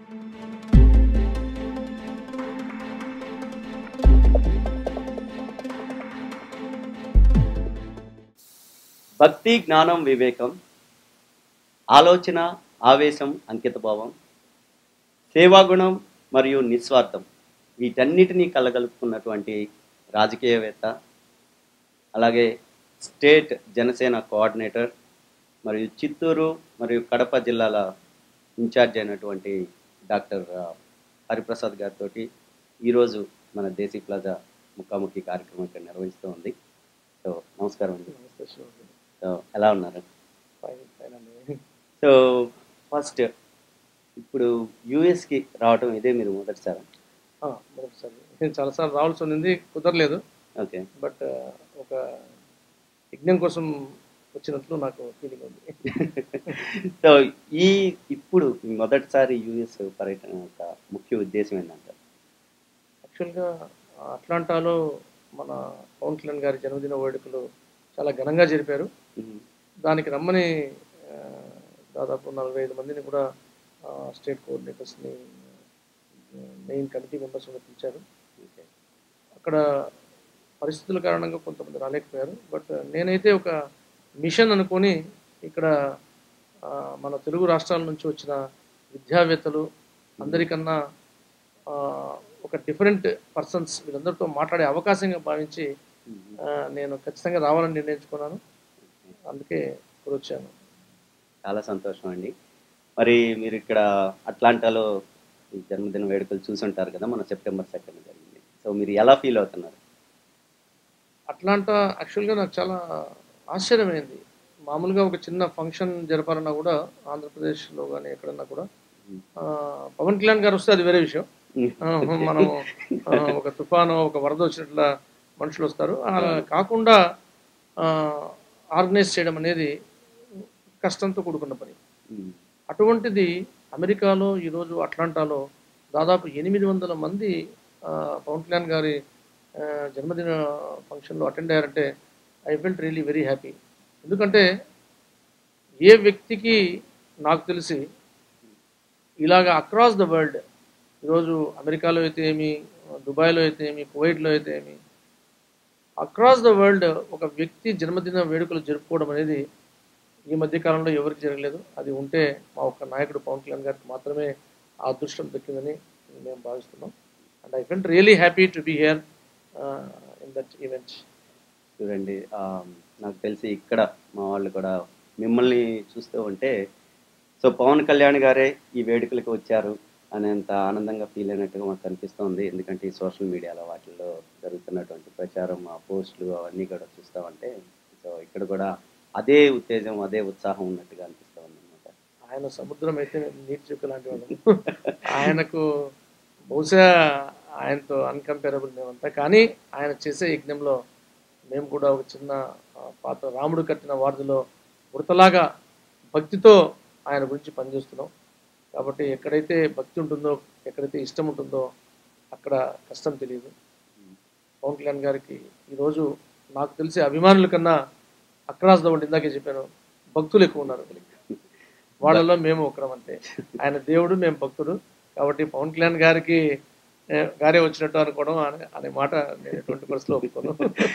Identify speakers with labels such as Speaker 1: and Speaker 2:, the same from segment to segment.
Speaker 1: భక్తి జ్ఞానం వివేకం ఆలోచన ఆవేశం అంకితభావం సేవాగుణం మరియు నిస్వార్థం వీటన్నిటినీ కలగలుపుకున్నటువంటి రాజకీయవేత్త అలాగే స్టేట్ జనసేన కోఆర్డినేటర్ మరియు చిత్తూరు మరియు కడప జిల్లాల ఇన్ఛార్జ్ అయినటువంటి డాక్టర్ ఆ, హరిప్రసాద్ గారితో ఈరోజు మన దేశీ ప్లాజా ముఖాముఖి కార్యక్రమం ఇక్కడ నిర్వహిస్తూ ఉంది సో నమస్కారం అండి
Speaker 2: నమస్తే శివాజీ.
Speaker 1: సో ఎలా ఉన్నారు
Speaker 2: ఫైన్ ఫైన్ అండి
Speaker 1: సో ఫస్ట్ ఇప్పుడు యూఎస్కి రావడం ఇదే మీరు మొదటిసారి
Speaker 2: ఆ, మొదటిసారి నేను చాలాసార్లు రావాల్సి ఉన్నది కుదరలేదు
Speaker 1: ఓకే
Speaker 2: బట్ ఒక యజ్ఞం కోసం వచ్చినట్లు నాకు ఫీలింగ్ ఉంది
Speaker 1: సో ఈ ఇప్పుడు మీ మొదటిసారి యూఎస్ పర్యటన యొక్క ముఖ్య ఉద్దేశం ఏంటంటారు
Speaker 2: యాక్చువల్గా అట్లాంటాలో మన పవన్ కళ్యాణ్ గారి జన్మదిన వేడుకలు చాలా ఘనంగా జరిపారు దానికి రమ్మని ఆ, దాదాపు నలభై ఐదు మందిని కూడా స్టేట్ కోఆర్డినేటర్స్ని మెయిన్ కమిటీ మెంబర్స్ కూడా పిలిచారు
Speaker 1: ఓకే
Speaker 2: అక్కడ పరిస్థితుల కారణంగా కొంతమంది రాలేకపోయారు బట్ నేనైతే ఒక మిషన్ అనుకొని ఇక్కడ ఆ, మన తెలుగు రాష్ట్రాల నుంచి వచ్చిన విద్యావేత్తలు అందరికన్నా ఆ, ఒక డిఫరెంట్ పర్సన్స్ వీళ్ళందరితో మాట్లాడే అవకాశంగా భావించి ఆ, నేను ఖచ్చితంగా రావాలని నిర్ణయించుకున్నాను అందుకే ఇప్పుడు వచ్చాను
Speaker 1: చాలా సంతోషం అండి మరి మీరు ఇక్కడ అట్లాంటాలో ఈ జన్మదిన వేడుకలు చూసుంటారు కదా మన సెప్టెంబర్ సెకండ్ జరిగింది సో మీరు ఎలా ఫీల్ అవుతున్నారు
Speaker 2: అట్లాంటా యాక్చువల్గా నాకు చాలా ఆశ్చర్యమైంది మామూలుగా ఒక చిన్న ఫంక్షన్ జరపాలన్నా కూడా ఆంధ్రప్రదేశ్లో కానీ ఎక్కడన్నా కూడా ఆ, పవన్ కళ్యాణ్ గారు వస్తే అది వేరే విషయం ఆ, మనం ఆ, ఒక తుఫాను ఒక వరద వచ్చినట్ల మనుషులు వస్తారు అలా కాకుండా ఆర్గనైజ్ చేయడం అనేది కష్టంతో కూడుకున్న పని
Speaker 1: ఉమ్.
Speaker 2: అటువంటిది అమెరికాలో ఈరోజు అట్లాంటాలో దాదాపు ఎనిమిది వందల మంది ఆ, పవన్ కళ్యాణ్ గారి ఆ, జన్మదిన ఫంక్షన్లో అటెండ్ అయ్యారంటే I felt really very happy ఎందుకంటే ఏ వ్యక్తికి నాకు తెలిసి ఇలాగ అక్రాస్ ద వరల్డ్ ఈరోజు అమెరికాలో అయితే ఏమి దుబాయ్లో అయితే ఏమి కువైట్లో అయితే ఏమి అక్రాస్ ద వరల్డ్ ఒక వ్యక్తి జన్మదిన వేడుకలు జరుపుకోవడం అనేది ఈ మధ్య కాలంలో ఎవరికి జరగలేదు అది ఉంటే మా ఒక్క నాయకుడు పవన్ కళ్యాణ్ గారికి మాత్రమే ఆ అదృష్టం దక్కిందని మేము భావిస్తున్నాం and I felt really happy to be here in that event
Speaker 1: చూడండి ఆ, నాకు తెలిసి ఇక్కడ మా వాళ్ళు కూడా మిమ్మల్ని చూస్తూ ఉంటే సో పవన్ కళ్యాణ్ గారే ఈ వేడుకలకు వచ్చారు అనేంత ఆనందంగా ఫీల్ అయినట్టుగా మాకు కనిపిస్తోంది ఎందుకంటే ఈ సోషల్ మీడియాలో వాటిల్లో జరుగుతున్నటువంటి ప్రచారం ఆ పోస్టులు అవన్నీ కూడా చూస్తామంటే సో ఇక్కడ కూడా అదే ఉత్తేజం అదే ఉత్సాహం ఉన్నట్టుగా అనిపిస్తూ ఉంది అనమాట
Speaker 2: ఆయన సముద్రం అయితే మేము నీటి చుక్క లాంటి వాళ్ళం ఆయనకు బహుశా ఆయనతో అన్కంపేరబుల్ మేమంతా కానీ ఆయన చేసే యజ్ఞంలో మేము కూడా ఒక చిన్న ఆ, పాత్ర రాముడు కట్టిన వారధిలో ఉడతలాగా భక్తితో ఆయన గురించి పనిచేస్తున్నాం కాబట్టి ఎక్కడైతే భక్తి ఉంటుందో ఎక్కడైతే ఇష్టం ఉంటుందో అక్కడ కష్టం తెలియదు పవన్ కళ్యాణ్ గారికి ఈరోజు నాకు తెలిసి అభిమానుల కన్నా అక్రాస్ ద వరల్డ్ ఇందాకే చెప్పాను భక్తులు ఎక్కువ ఉన్నారు వాళ్ళలో మేము ఒకరం అంతే ఆయన దేవుడు మేము భక్తుడు కాబట్టి పవన్ కళ్యాణ్ గారికి ఏ, గారే వచ్చినట్టు అనుకోవడం అనే అనే మాట నేను ఎటువంటి పరిస్థితిలో ఒప్పుకోను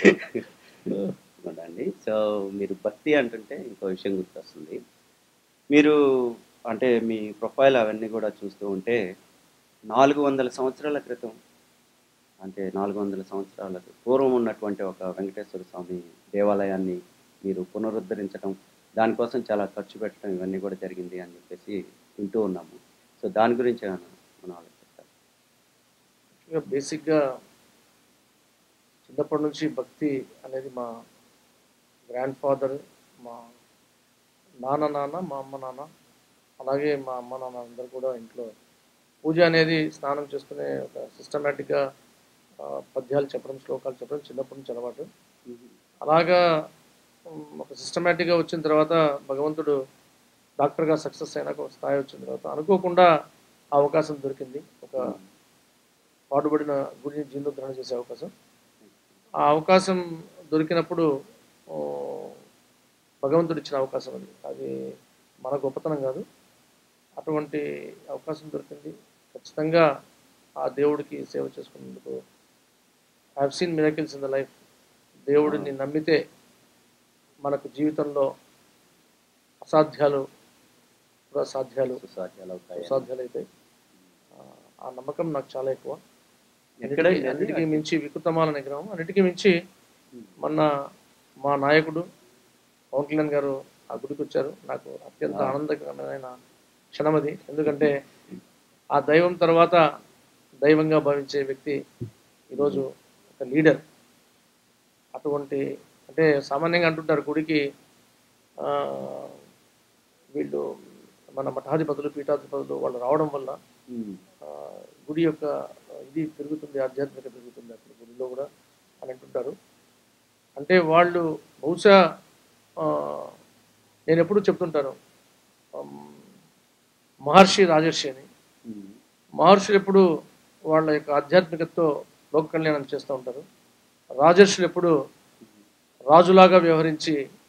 Speaker 1: అండి సో మీరు భక్తి అంటుంటే ఇంకో విషయం గుర్తొస్తుంది మీరు అంటే మీ ప్రొఫైల్ అవన్నీ కూడా చూస్తూ ఉంటే నాలుగు వందల సంవత్సరాల క్రితం అంటే నాలుగు వందల సంవత్సరాలకు పూర్వం ఉన్నటువంటి ఒక వెంకటేశ్వర స్వామి దేవాలయాన్ని మీరు పునరుద్ధరించడం దానికోసం చాలా ఖర్చు పెట్టడం ఇవన్నీ కూడా జరిగింది అని చెప్పేసి వింటూ ఉన్నాము సో దాని గురించి ఏమైనా మన వాళ్ళకి చెప్తారు
Speaker 2: ఇక బేసిక్గా చిన్నప్పటి నుంచి భక్తి అనేది మా గ్రాండ్ ఫాదర్ మా నాన్న నాన్న మా అమ్మ నాన్న అలాగే మా అమ్మ నాన్న అందరు కూడా ఇంట్లో పూజ అనేది స్నానం చేసుకునే ఒక సిస్టమేటిక్గా పద్యాలు చెప్పడం శ్లోకాలు చెప్పడం చిన్నప్పటి నుంచి అలవాటు అలాగా ఉమ్, ఒక సిస్టమేటిక్గా వచ్చిన తర్వాత భగవంతుడు డాక్టర్గా సక్సెస్ అయినాక ఒక స్థాయి వచ్చిన తర్వాత అనుకోకుండా ఆ అవకాశం దొరికింది ఒక పాటుపడిన గుడిని జీర్ణోద్ధరణ చేసే అవకాశం ఆ అవకాశం దొరికినప్పుడు ఓ, భగవంతుడు ఇచ్చిన అవకాశం అది అది మన గొప్పతనం కాదు అటువంటి అవకాశం దొరికింది ఖచ్చితంగా ఆ దేవుడికి సేవ చేసుకున్నందుకు I have seen miracles in the life దేవుడిని నమ్మితే మనకు జీవితంలో అసాధ్యాలు కూడా సాధ్యాలు
Speaker 1: సుసాధ్యాలు అవుతాయి
Speaker 2: సాధ్యాలు అవుతాయి ఆ, ఆ నమ్మకం నాకు చాలా ఎక్కువ
Speaker 1: ఎక్కడ
Speaker 2: అన్నిటికీ- అన్నిటికీ మించి వికృతమాల నిగ్రహం అన్నిటికీ మించి మొన్న మా నాయకుడు పవన్ కళ్యాణ్ గారు ఆ గుడికి వచ్చారు నాకు అత్యంత ఆనందకరమైన క్షణం అది ఎందుకంటే ఆ దైవం తర్వాత దైవంగా భావించే వ్యక్తి ఈరోజు ఒక లీడర్ అటువంటి అంటే సామాన్యంగా అంటుంటారు గుడికి ఆ, వీళ్ళు మన మఠాధిపతులు పీఠాధిపతులు వాళ్ళు రావడం వల్ల
Speaker 1: ఉమ్.
Speaker 2: ఆ, గుడి యొక్క ఇది పెరుగుతుంది ఆధ్యాత్మిక పెరుగుతుంది అక్కడ గుడిలో కూడా అని అంటుంటారు అంటే వాళ్ళు బహుశా ఆ, నేను ఎప్పుడు చెప్తుంటాను ఆమ్, మహర్షి రాజర్షి అని
Speaker 1: ఉమ్.
Speaker 2: మహర్షులు ఎప్పుడు వాళ్ళ యొక్క ఆధ్యాత్మికతతో లోక కళ్యాణం చేస్తూ ఉంటారు రాజర్షులు ఎప్పుడు రాజులాగా వ్యవహరించి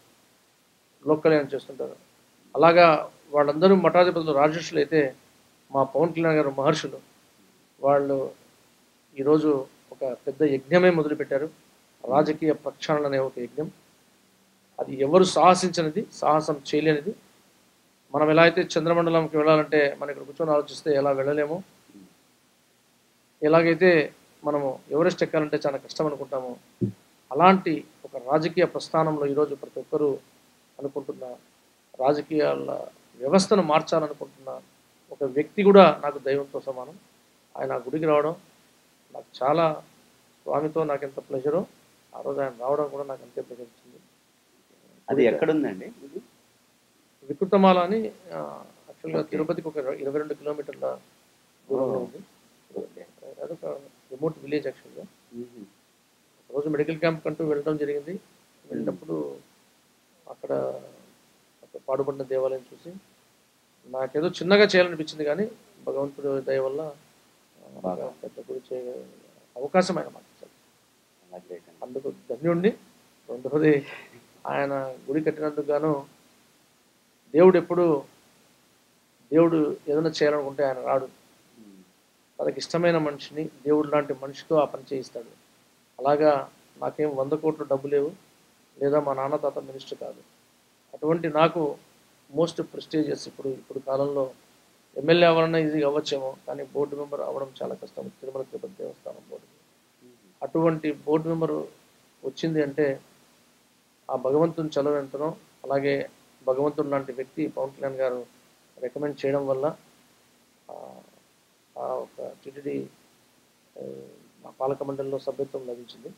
Speaker 2: లోక కళ్యాణం చేస్తుంటారు అలాగా వాళ్ళందరూ మఠాధిపతులు రాజర్షులు అయితే మా పవన్ కళ్యాణ్ గారు మహర్షులు వాళ్ళు ఈరోజు ఒక పెద్ద యజ్ఞమే మొదలుపెట్టారు రాజకీయ ప్రక్షాళన అనే ఒక యజ్ఞం అది ఎవరు సాహసించినది సాహసం చేయలేనిది మనం ఎలా అయితే చంద్రమండలంకి వెళ్ళాలంటే మనం ఇక్కడ కూర్చొని ఆలోచిస్తే ఎలా వెళ్ళలేము ఎలాగైతే మనము ఎవరెస్ట్ ఎక్కాలంటే చాలా కష్టం అనుకుంటాము అలాంటి ఒక రాజకీయ ప్రస్థానంలో ఈరోజు ప్రతి ఒక్కరూ అనుకుంటున్న రాజకీయాల వ్యవస్థను మార్చాలనుకుంటున్న ఒక వ్యక్తి కూడా నాకు దైవంతో సమానం ఆయన ఆ గుడికి రావడం నాకు చాలా స్వామితో నాకు ఎంత ప్లెజరో ఆ రోజు ఆయన రావడం కూడా నాకు అంతే ప్లెజర్ ఇచ్చింది
Speaker 1: అది ఎక్కడుందండి ఇది
Speaker 2: వికృతమాల అని ఆ, యాక్చువల్గా తిరుపతికి ఒక ఇరవై రెండు కిలోమీటర్ల దూరంలో ఉంది అదొక రిమోట్ విలేజ్ యాక్చువల్గా
Speaker 1: ఉమ్.
Speaker 2: రోజు మెడికల్ క్యాంప్ కంటూ వెళ్ళడం జరిగింది వెళ్ళినప్పుడు అక్కడ అక్కడ పాడుపడిన దేవాలయం చూసి నాకేదో చిన్నగా చేయాలనిపించింది కానీ భగవంతుడి దయ వల్ల ఆ,
Speaker 1: బాగా.
Speaker 2: పెద్ద గుడి చేయ అవకాశం ఆయన మాకు ఇచ్చారు.
Speaker 1: అలా గ్రేట్ అండి
Speaker 2: అందుకు ధన్యుణ్ణి రెండవది ఆయన గుడి కట్టినందుకు గాను దేవుడు ఎప్పుడు దేవుడు ఏదైనా చేయాలనుకుంటే ఆయన రాడు
Speaker 1: ఉమ్.
Speaker 2: తనకి ఇష్టమైన మనిషిని దేవుడు లాంటి మనిషితో ఆ పని చేయిస్తాడు అలాగా నాకేం వంద కోట్లు డబ్బు లేవు లేదా మా నాన్న తాత మినిస్టర్ కాదు అటువంటి నాకు మోస్ట్ ప్రెస్టీజియస్ ఇప్పుడు ఇప్పుడు కాలంలో ఎమ్మెల్యే అవ్వాలన్నా ఈజీగా అవ్వచ్చేమో కానీ బోర్డు మెంబర్ అవ్వడం చాలా కష్టం తిరుమల తిరుపతి దేవస్థానం బోర్డు అటువంటి బోర్డు మెంబర్ వచ్చింది అంటే ఆ భగవంతుని చలవ ఎంతనో అలాగే భగవంతుడు లాంటి వ్యక్తి పవన్ కళ్యాణ్ గారు రికమెండ్ చేయడం వల్ల ఆ, ఆ ఒక టిటిడి మా పాలక మండలిలో సభ్యత్వం లభించింది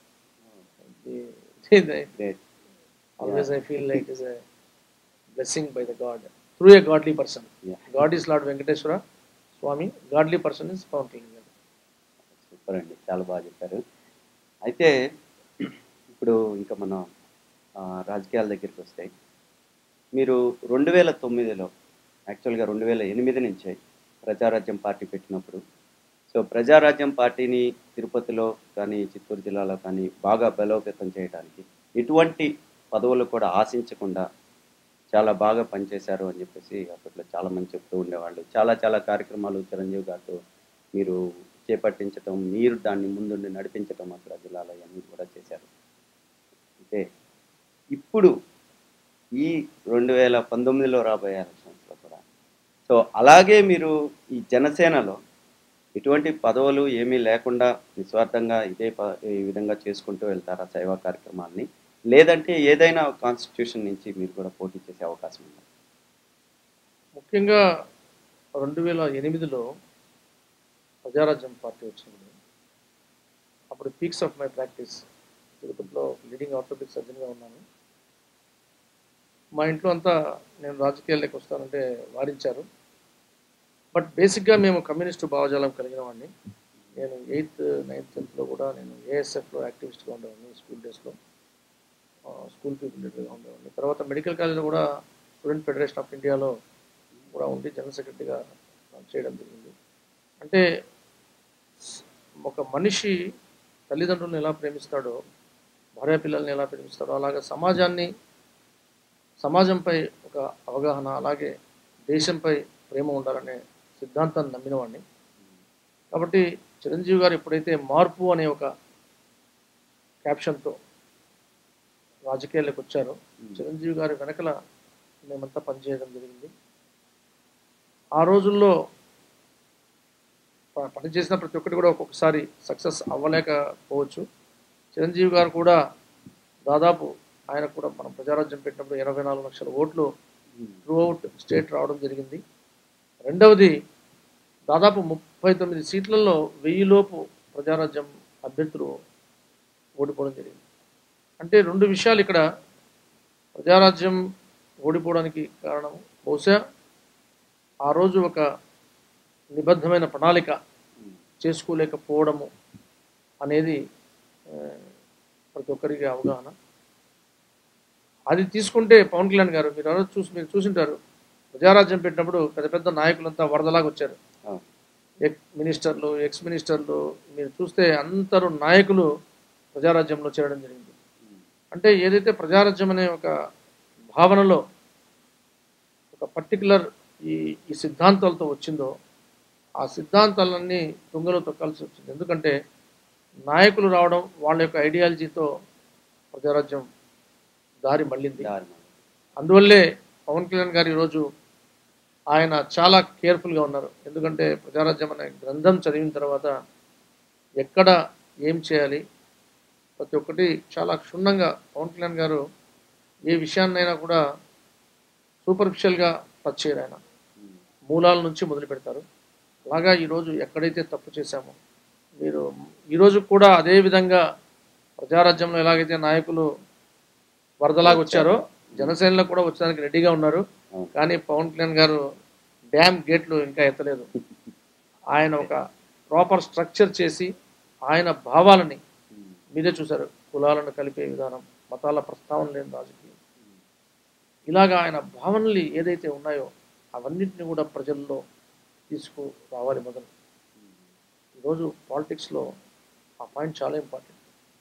Speaker 1: great
Speaker 2: always I feel like is a blessing by the god through a godly person
Speaker 1: Yeah.
Speaker 2: God is lord Venkateswara Swamy godly person is Pawan Kalyan garu
Speaker 1: super అండి చాలా బాగా చెప్పారు అయితే ఇప్పుడు ఇంకా మనం ఆ, రాజకీయాల దగ్గరికి వస్తాయి మీరు రెండు వేల తొమ్మిదిలో యాక్చువల్గా రెండు వేల ఎనిమిది నుంచే ప్రజారాజ్యం పార్టీ పెట్టినప్పుడు సో ప్రజారాజ్యం పార్టీని తిరుపతిలో కానీ చిత్తూరు జిల్లాలో కానీ బాగా బలోపేతం చేయడానికి ఎటువంటి పదవులు కూడా ఆశించకుండా చాలా బాగా పనిచేశారు అని చెప్పేసి అప్పట్లో చాలా మంది చెప్తూ ఉండేవాళ్ళు చాలా చాలా కార్యక్రమాలు చిరంజీవి గారితో మీరు చేపట్టించటం మీరు దాన్ని ముందుండి నడిపించటం అక్కడ జిల్లాలో అన్నీ కూడా చేశారు అంటే ఇప్పుడు ఈ రెండు వేల పంతొమ్మిదిలో రాబోయే ఎలక్షన్స్లో కూడా సో అలాగే మీరు ఈ జనసేనలో ఎటువంటి పదవులు ఏమీ లేకుండా నిస్వార్థంగా ఇదే ప ఈ విధంగా చేసుకుంటూ వెళ్తారా సేవా కార్యక్రమాన్ని లేదంటే ఏదైనా కాన్స్టిట్యూషన్ నుంచి మీరు కూడా పోటీ చేసే అవకాశం ఉందా
Speaker 2: ముఖ్యంగా రెండు వేల ఎనిమిదిలో ప్రజారాజ్యం పార్టీ వచ్చింది అప్పుడు పీక్స్ ఆఫ్ మై ప్రాక్టీస్ తిరుపతిలో లీడింగ్ ఆర్థోపిక్ సర్జన్గా ఉన్నాను మా ఇంట్లో అంతా నేను రాజకీయాల్లోకి వస్తానంటే వారించారు బట్ బేసిక్గా మేము కమ్యూనిస్టు భావజాలం కలిగిన వాడిని నేను ఎయిత్ నైన్త్ టెన్త్లో కూడా నేను ఏఎస్ఎఫ్లో యాక్టివిస్ట్గా ఉండేవాడిని స్కూల్ డేస్లో స్కూల్ పీపుల్ లీడర్గా ఉండేవాడిని తర్వాత మెడికల్ కాలేజ్లో కూడా స్టూడెంట్ ఫెడరేషన్ ఆఫ్ ఇండియాలో కూడా ఉండి జనరల్ సెక్రటరీగా చేయడం జరిగింది అంటే ఒక మనిషి తల్లిదండ్రులను ఎలా ప్రేమిస్తాడో భార్య పిల్లల్ని ఎలా ప్రేమిస్తాడో అలాగే సమాజాన్ని సమాజంపై ఒక అవగాహన అలాగే దేశంపై ప్రేమ ఉండాలనే సిద్ధాంతాన్ని నమ్మినవాడిని కాబట్టి చిరంజీవి గారు ఎప్పుడైతే మార్పు అనే ఒక క్యాప్షన్తో రాజకీయాల్లోకి వచ్చారో చిరంజీవి గారి వెనకల మేమంతా పనిచేయడం జరిగింది ఆ రోజుల్లో ప- పనిచేసిన ప్రతి ఒక్కటి కూడా ఒక్కొక్కసారి సక్సెస్ అవ్వలేకపోవచ్చు చిరంజీవి గారు కూడా దాదాపు ఆయన కూడా మనం ప్రజారాజ్యం పెట్టినప్పుడు ఎనభై నాలుగు లక్షల ఓట్లు త్రూ అవుట్ స్టేట్ రావడం జరిగింది రెండవది దాదాపు ముప్పై తొమ్మిది సీట్లలో వెయ్యిలోపు ప్రజారాజ్యం అభ్యర్థులు ఓడిపోవడం జరిగింది అంటే రెండు విషయాలు ఇక్కడ ప్రజారాజ్యం ఓడిపోవడానికి కారణం బహుశా ఆ రోజు ఒక నిబద్ధమైన ప్రణాళిక చేసుకోలేకపోవడము అనేది ఆ, ప్రతి ఒక్కరికి అవగాహన అది తీసుకుంటే పవన్ కళ్యాణ్ గారు మీరు ఎవరో చూసి మీరు చూసింటారు ప్రజారాజ్యం పెట్టినప్పుడు పెద్ద పెద్ద నాయకులంతా వరదలాగా వచ్చారు
Speaker 1: అవును.
Speaker 2: ఎక్ మినిస్టర్లు ఎక్స్ మినిస్టర్లు మీరు చూస్తే అందరూ నాయకులు ప్రజారాజ్యంలో చేరడం జరిగింది అంటే ఏదైతే ప్రజారాజ్యం అనే ఒక భావనలో ఒక పర్టికులర్ ఈ ఈ సిద్ధాంతాలతో వచ్చిందో ఆ సిద్ధాంతాలన్నీ తుంగలో తొక్కాల్సి వచ్చింది ఎందుకంటే నాయకులు రావడం వాళ్ళ యొక్క ఐడియాలజీతో ప్రజారాజ్యం దారి మళ్ళింది
Speaker 1: దారి మళ్ళీ.
Speaker 2: అందువల్లే పవన్ కళ్యాణ్ గారు ఈరోజు ఆయన చాలా కేర్ఫుల్గా ఉన్నారు ఎందుకంటే ప్రజారాజ్యం అనే గ్రంథం చదివిన తర్వాత ఎక్కడ ఏం చేయాలి ప్రతి ఒక్కటి చాలా క్షుణ్ణంగా పవన్ కళ్యాణ్ గారు ఏ విషయాన్నైనా కూడా సూపర్ఫిషియల్గా టచ్ చేయరు ఆయన మూలాల నుంచి మొదలు పెడతారు అలాగా ఈరోజు ఎక్కడైతే తప్పు చేశామో మీరు ఈరోజు కూడా అదే విధంగా ప్రజారాజ్యంలో ఎలాగైతే నాయకులు వరదలాగా వచ్చారో జనసేనలో కూడా వచ్చడానికి రెడీగా ఉన్నారు
Speaker 1: అవును.
Speaker 2: కానీ పవన్ కళ్యాణ్ గారు డ్యామ్ గేట్లు ఇంకా ఎత్తలేదు ఆయన ఒక ప్రాపర్ స్ట్రక్చర్ చేసి ఆయన భావాలని మీరే చూశారు కులాలను కలిపే విధానం మతాల ప్రస్తావన లేని రాజకీయం ఇలాగా ఆయన భావనలు ఏదైతే ఉన్నాయో అవన్నిటిని కూడా ప్రజల్లో తీసుకు రావాలి మొదలు ఈరోజు పాలిటిక్స్లో ఆ పాయింట్ చాలా ఇంపార్టెంట్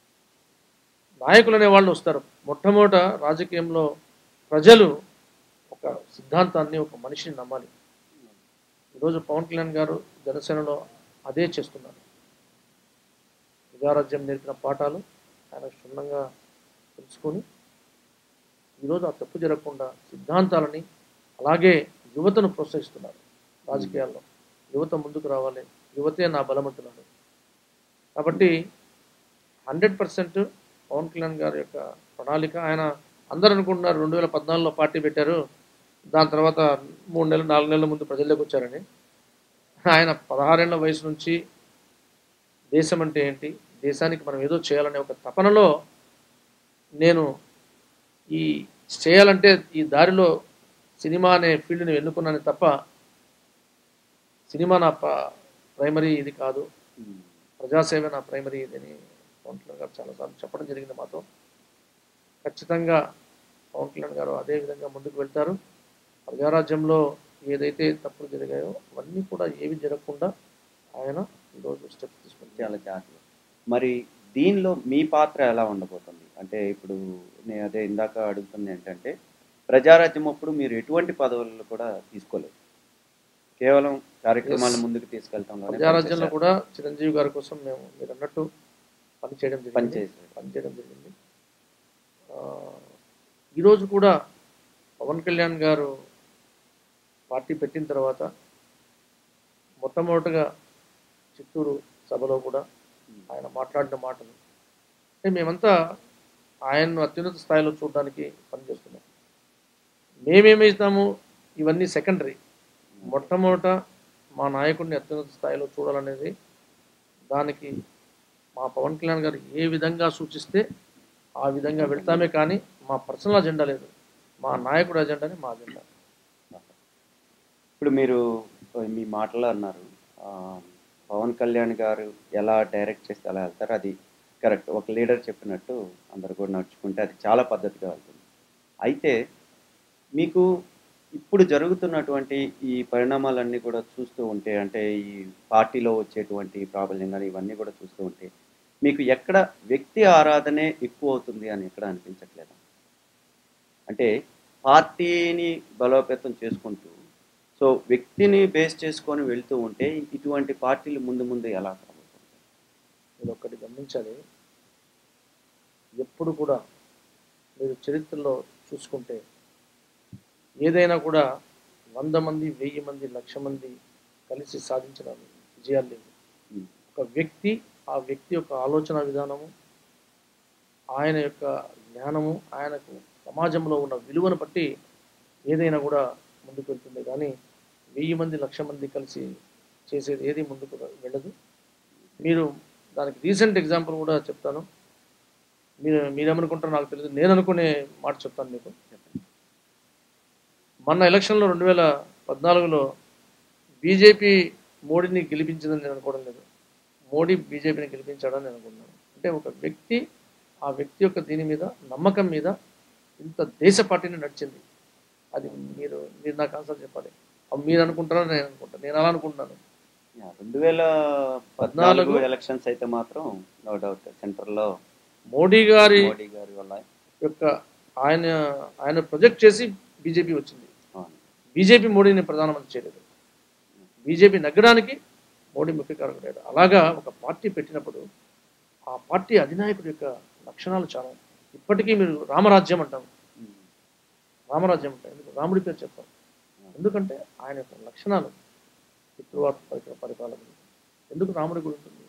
Speaker 2: నాయకులు అనే వాళ్ళు వస్తారు మొట్టమొదట రాజకీయంలో ప్రజలు ఒక సిద్ధాంతాన్ని ఒక మనిషిని నమ్మాలి ఈరోజు పవన్ కళ్యాణ్ గారు జనసేనలో అదే చేస్తున్నారు ప్రజారాజ్యం నేర్పిన పాఠాలు ఆయన క్షుణ్ణంగా తెలుసుకొని ఈరోజు ఆ తప్పు జరగకుండా సిద్ధాంతాలని అలాగే యువతను ప్రోత్సహిస్తున్నారు రాజకీయాల్లో యువత ముందుకు రావాలి యువతే నా బలం అంటున్నారు కాబట్టి హండ్రెడ్ పర్సెంట్ పవన్ కళ్యాణ్ గారి యొక్క ప్రణాళిక ఆయన అందరూ అనుకుంటున్నారు రెండు వేల పద్నాలుగులో పార్టీ పెట్టారు దాని తర్వాత మూడు నెలలు నాలుగు నెలల ముందు ప్రజల్లోకి వచ్చారని ఆయన పదహారేళ్ల వయసు నుంచి దేశం అంటే ఏంటి దేశానికి మనం ఏదో చేయాలనే ఒక తపనలో నేను ఈ చేయాలంటే ఈ దారిలో సినిమా అనే ఫీల్డ్ని ఎన్నుకున్నాను తప్ప సినిమా నా ప- ప్రైమరీ ఇది కాదు ప్రజాసేవ నా ప్రైమరీ ఇది అని పవన్ కళ్యాణ్ గారు చాలాసార్లు చెప్పడం జరిగింది మాతో ఖచ్చితంగా పవన్ కళ్యాణ్ గారు అదే విధంగా ముందుకు వెళ్తారు ప్రజారాజ్యంలో ఏదైతే తప్పులు జరిగాయో అవన్నీ కూడా ఏవి జరగకుండా ఆయన ఈరోజు స్టెప్స్ తీసుకుంటారు
Speaker 1: చాలా జాగ్రత్త మరి దీనిలో మీ పాత్ర ఎలా ఉండబోతుంది అంటే ఇప్పుడు నేను అదే ఇందాక అడుగుతుంది ఏంటంటే ప్రజారాజ్యం అప్పుడు మీరు ఎటువంటి పదవులను కూడా తీసుకోలేదు కేవలం కార్యక్రమాలను
Speaker 2: Yes.
Speaker 1: ముందుకు తీసుకెళ్తాం
Speaker 2: ప్రజారాజ్యంలో కూడా చిరంజీవి గారి కోసం మేము మీరు అన్నట్టు పని చేయడం జరిగింది
Speaker 1: పనిచేశారు
Speaker 2: పని చేయడం జరిగింది ఆ, ఈరోజు కూడా పవన్ కళ్యాణ్ గారు పార్టీ పెట్టిన తర్వాత మొట్టమొదటిగా చిత్తూరు సభలో కూడా ఆయన మాట్లాడిన మాటలు అంటే మేమంతా ఆయన్ను అత్యున్నత స్థాయిలో చూడడానికి పనిచేస్తున్నాం మేమేమిస్తాము ఇవన్నీ సెకండరీ మొట్టమొదట మా నాయకుడిని అత్యున్నత స్థాయిలో చూడాలనేది దానికి మా పవన్ కళ్యాణ్ గారు ఏ విధంగా సూచిస్తే ఆ విధంగా వెళ్తామే కానీ మా పర్సనల్ అజెండా లేదు మా నాయకుడి అజెండానే మా అజెండా
Speaker 1: ఇప్పుడు మీరు మీ మాటలో అన్నారు ఆ, పవన్ కళ్యాణ్ గారు ఎలా డైరెక్ట్ చేస్తే అలా వెళ్తారు అది కరెక్ట్ ఒక లీడర్ చెప్పినట్టు అందరు కూడా నడుచుకుంటే అది చాలా పద్ధతిగా వెళ్తుంది అయితే మీకు ఇప్పుడు జరుగుతున్నటువంటి ఈ పరిణామాలన్నీ కూడా చూస్తూ ఉంటే అంటే ఈ పార్టీలో వచ్చేటువంటి ప్రాబల్యం కానీ ఇవన్నీ కూడా చూస్తూ ఉంటే మీకు ఎక్కడ వ్యక్తి ఆరాధనే ఎక్కువ అవుతుంది అని ఎక్కడ అనిపించట్లేదా అంటే పార్టీని బలోపేతం చేసుకుంటూ సో వ్యక్తిని బేస్ చేసుకొని వెళ్తూ ఉంటే ఇటువంటి పార్టీలు ముందు ముందు ఎలా రాబోతుంది
Speaker 2: మీరు ఒక్కటి గమనించాలి ఎప్పుడు కూడా మీరు చరిత్రలో చూసుకుంటే ఏదైనా కూడా వంద మంది వెయ్యి మంది లక్ష మంది కలిసి సాధించిన విజయాలు లేవు
Speaker 1: ఉమ్,
Speaker 2: ఒక వ్యక్తి ఆ వ్యక్తి యొక్క ఆలోచన విధానము ఆయన యొక్క జ్ఞానము ఆయనకు సమాజంలో ఉన్న విలువను బట్టి ఏదైనా కూడా ముందుకు వెళ్తుంది కానీ వెయ్యి మంది లక్ష మంది కలిసి చేసేది ఏది ముందుకు వెళ్ళదు మీరు దానికి రీసెంట్ ఎగ్జాంపుల్ కూడా చెప్తాను మీరు మీరేమనుకుంటారో నాకు తెలియదు నేను అనుకునే మాట చెప్తాను మీకు
Speaker 1: చెప్పండి
Speaker 2: మొన్న ఎలక్షన్లో రెండు వేల పద్నాలుగులో బీజేపీ మోడీని గెలిపించిందని నేను అనుకోవడం లేదు మోడీ బీజేపీని గెలిపించాడని నేను అనుకున్నాను అంటే ఒక వ్యక్తి ఆ వ్యక్తి యొక్క దీని మీద నమ్మకం మీద ఇంత దేశ పార్టీని నడిచింది అది మీరు మీరు నాకు ఆన్సర్ చెప్పాలి అవి మీరు అనుకుంటారని నేను అనుకుంటాను నేను అలా అనుకుంటున్నాను
Speaker 1: యా, రెండు వేల పద్నాలుగు ఎలక్షన్స్ అయితే మాత్రం నో డౌట్ సెంటర్లో
Speaker 2: మోడీ గారి
Speaker 1: మోడీ గారి వల్ల
Speaker 2: యొక్క ఆయన ఆయన ప్రొజెక్ట్ చేసి బీజేపీ వచ్చింది
Speaker 1: అవును.
Speaker 2: బీజేపీ మోడీని ప్రధానమంత్రి చేయలేదు బీజేపీ నగ్గడానికి మోడీ ముఖ్య కారకుడు అలాగా ఒక పార్టీ పెట్టినప్పుడు ఆ పార్టీ అధినాయకుడి యొక్క లక్షణాలు చాలా ఇప్పటికీ మీరు రామరాజ్యం అంటాం
Speaker 1: ఉమ్,
Speaker 2: రామరాజ్యం అంటాం ఎందుకు రాముడి పేరు చెప్తాం ఎందుకంటే ఆయన యొక్క లక్షణాలు పితృవార్త పరిక పరిపాలన ఎందుకు రాముడి గుడి ఉంటుంది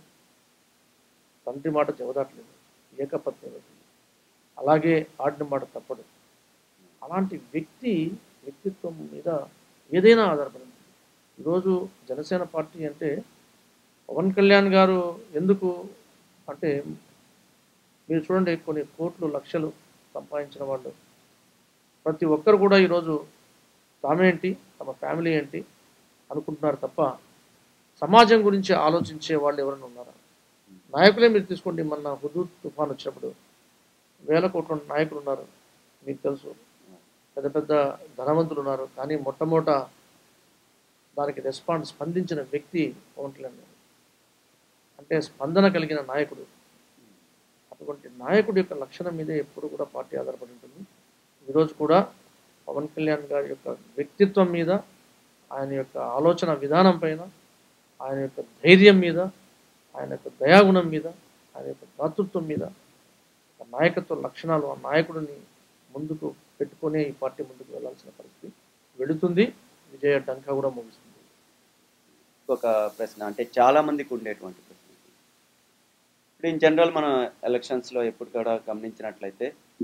Speaker 2: తండ్రి మాట జవదాట్లేదు ఏకపత్ని వ్రతం. అలాగే ఆడిన మాట తప్పడు అలాంటి వ్యక్తి వ్యక్తిత్వం మీద ఏదైనా ఆధారపడి ఉంటుంది ఈరోజు జనసేన పార్టీ అంటే పవన్ కళ్యాణ్ గారు ఎందుకు అంటే మీరు చూడండి కొన్ని కోట్లు లక్షలు సంపాదించిన వాళ్ళు ప్రతి ఒక్కరు కూడా ఈరోజు తామేంటి తమ ఫ్యామిలీ ఏంటి అనుకుంటున్నారు తప్ప సమాజం గురించి ఆలోచించే వాళ్ళు ఎవరైనా ఉన్నారా నాయకులే మీరు తీసుకోండి మొన్న హుదూద్ తుఫాన్ వచ్చినప్పుడు వేల కోట్ల నాయకులు ఉన్నారు మీకు తెలుసు పెద్ద పెద్ద ధనవంతులు ఉన్నారు కానీ మొట్టమొదట దానికి రెస్పాన్స్ స్పందించిన వ్యక్తి పవన్ కళ్యాణ్ గారు. అంటే స్పందన కలిగిన నాయకుడు అటువంటి నాయకుడి యొక్క లక్షణం మీదే ఎప్పుడు కూడా పార్టీ ఆధారపడి ఉంటుంది ఈరోజు కూడా పవన్ కళ్యాణ్ గారి యొక్క వ్యక్తిత్వం మీద ఆయన యొక్క ఆలోచన విధానం పైన ఆయన యొక్క ధైర్యం మీద ఆయన యొక్క దయాగుణం మీద ఆయన యొక్క దాతృత్వం మీద ఆ నాయకత్వ లక్షణాలు ఆ నాయకుడిని ముందుకు పెట్టుకునే ఈ పార్టీ ముందుకు వెళ్ళాల్సిన పరిస్థితి వెళుతుంది విజయ డంకా కూడా ముగుస్తుంది
Speaker 1: ఇంకొక ప్రశ్న అంటే చాలా మందికి ఉండేటువంటి ప్రశ్న ఇది. ఇప్పుడు ఇన్ జనరల్ మనం ఎలక్షన్స్లో ఎప్పుడు కూడా గమనించినట్లయితే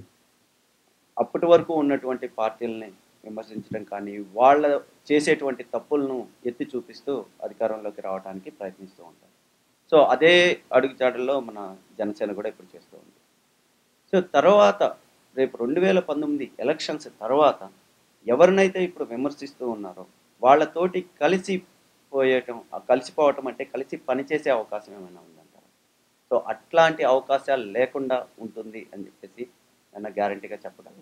Speaker 1: అప్పటి వరకు ఉన్నటువంటి పార్టీలని విమర్శించడం కానీ వాళ్ళ చేసేటువంటి తప్పులను ఎత్తి చూపిస్తూ అధికారంలోకి రావడానికి ప్రయత్నిస్తూ ఉంటారు సో అదే అడుగుజాడల్లో మన జనసేన కూడా ఇప్పుడు చేస్తూ ఉంది సో తర్వాత రేపు రెండు వేల పంతొమ్మిది ఎలక్షన్స్ తర్వాత ఎవరినైతే ఇప్పుడు విమర్శిస్తూ ఉన్నారో వాళ్ళతోటి కలిసి పోయటం కలిసిపోవటం అంటే కలిసి పనిచేసే అవకాశం ఏమైనా ఉందంటారా సో అట్లాంటి అవకాశాలు లేకుండా ఉంటుంది అని చెప్పేసి నన్ను గ్యారంటీగా చెప్పగలను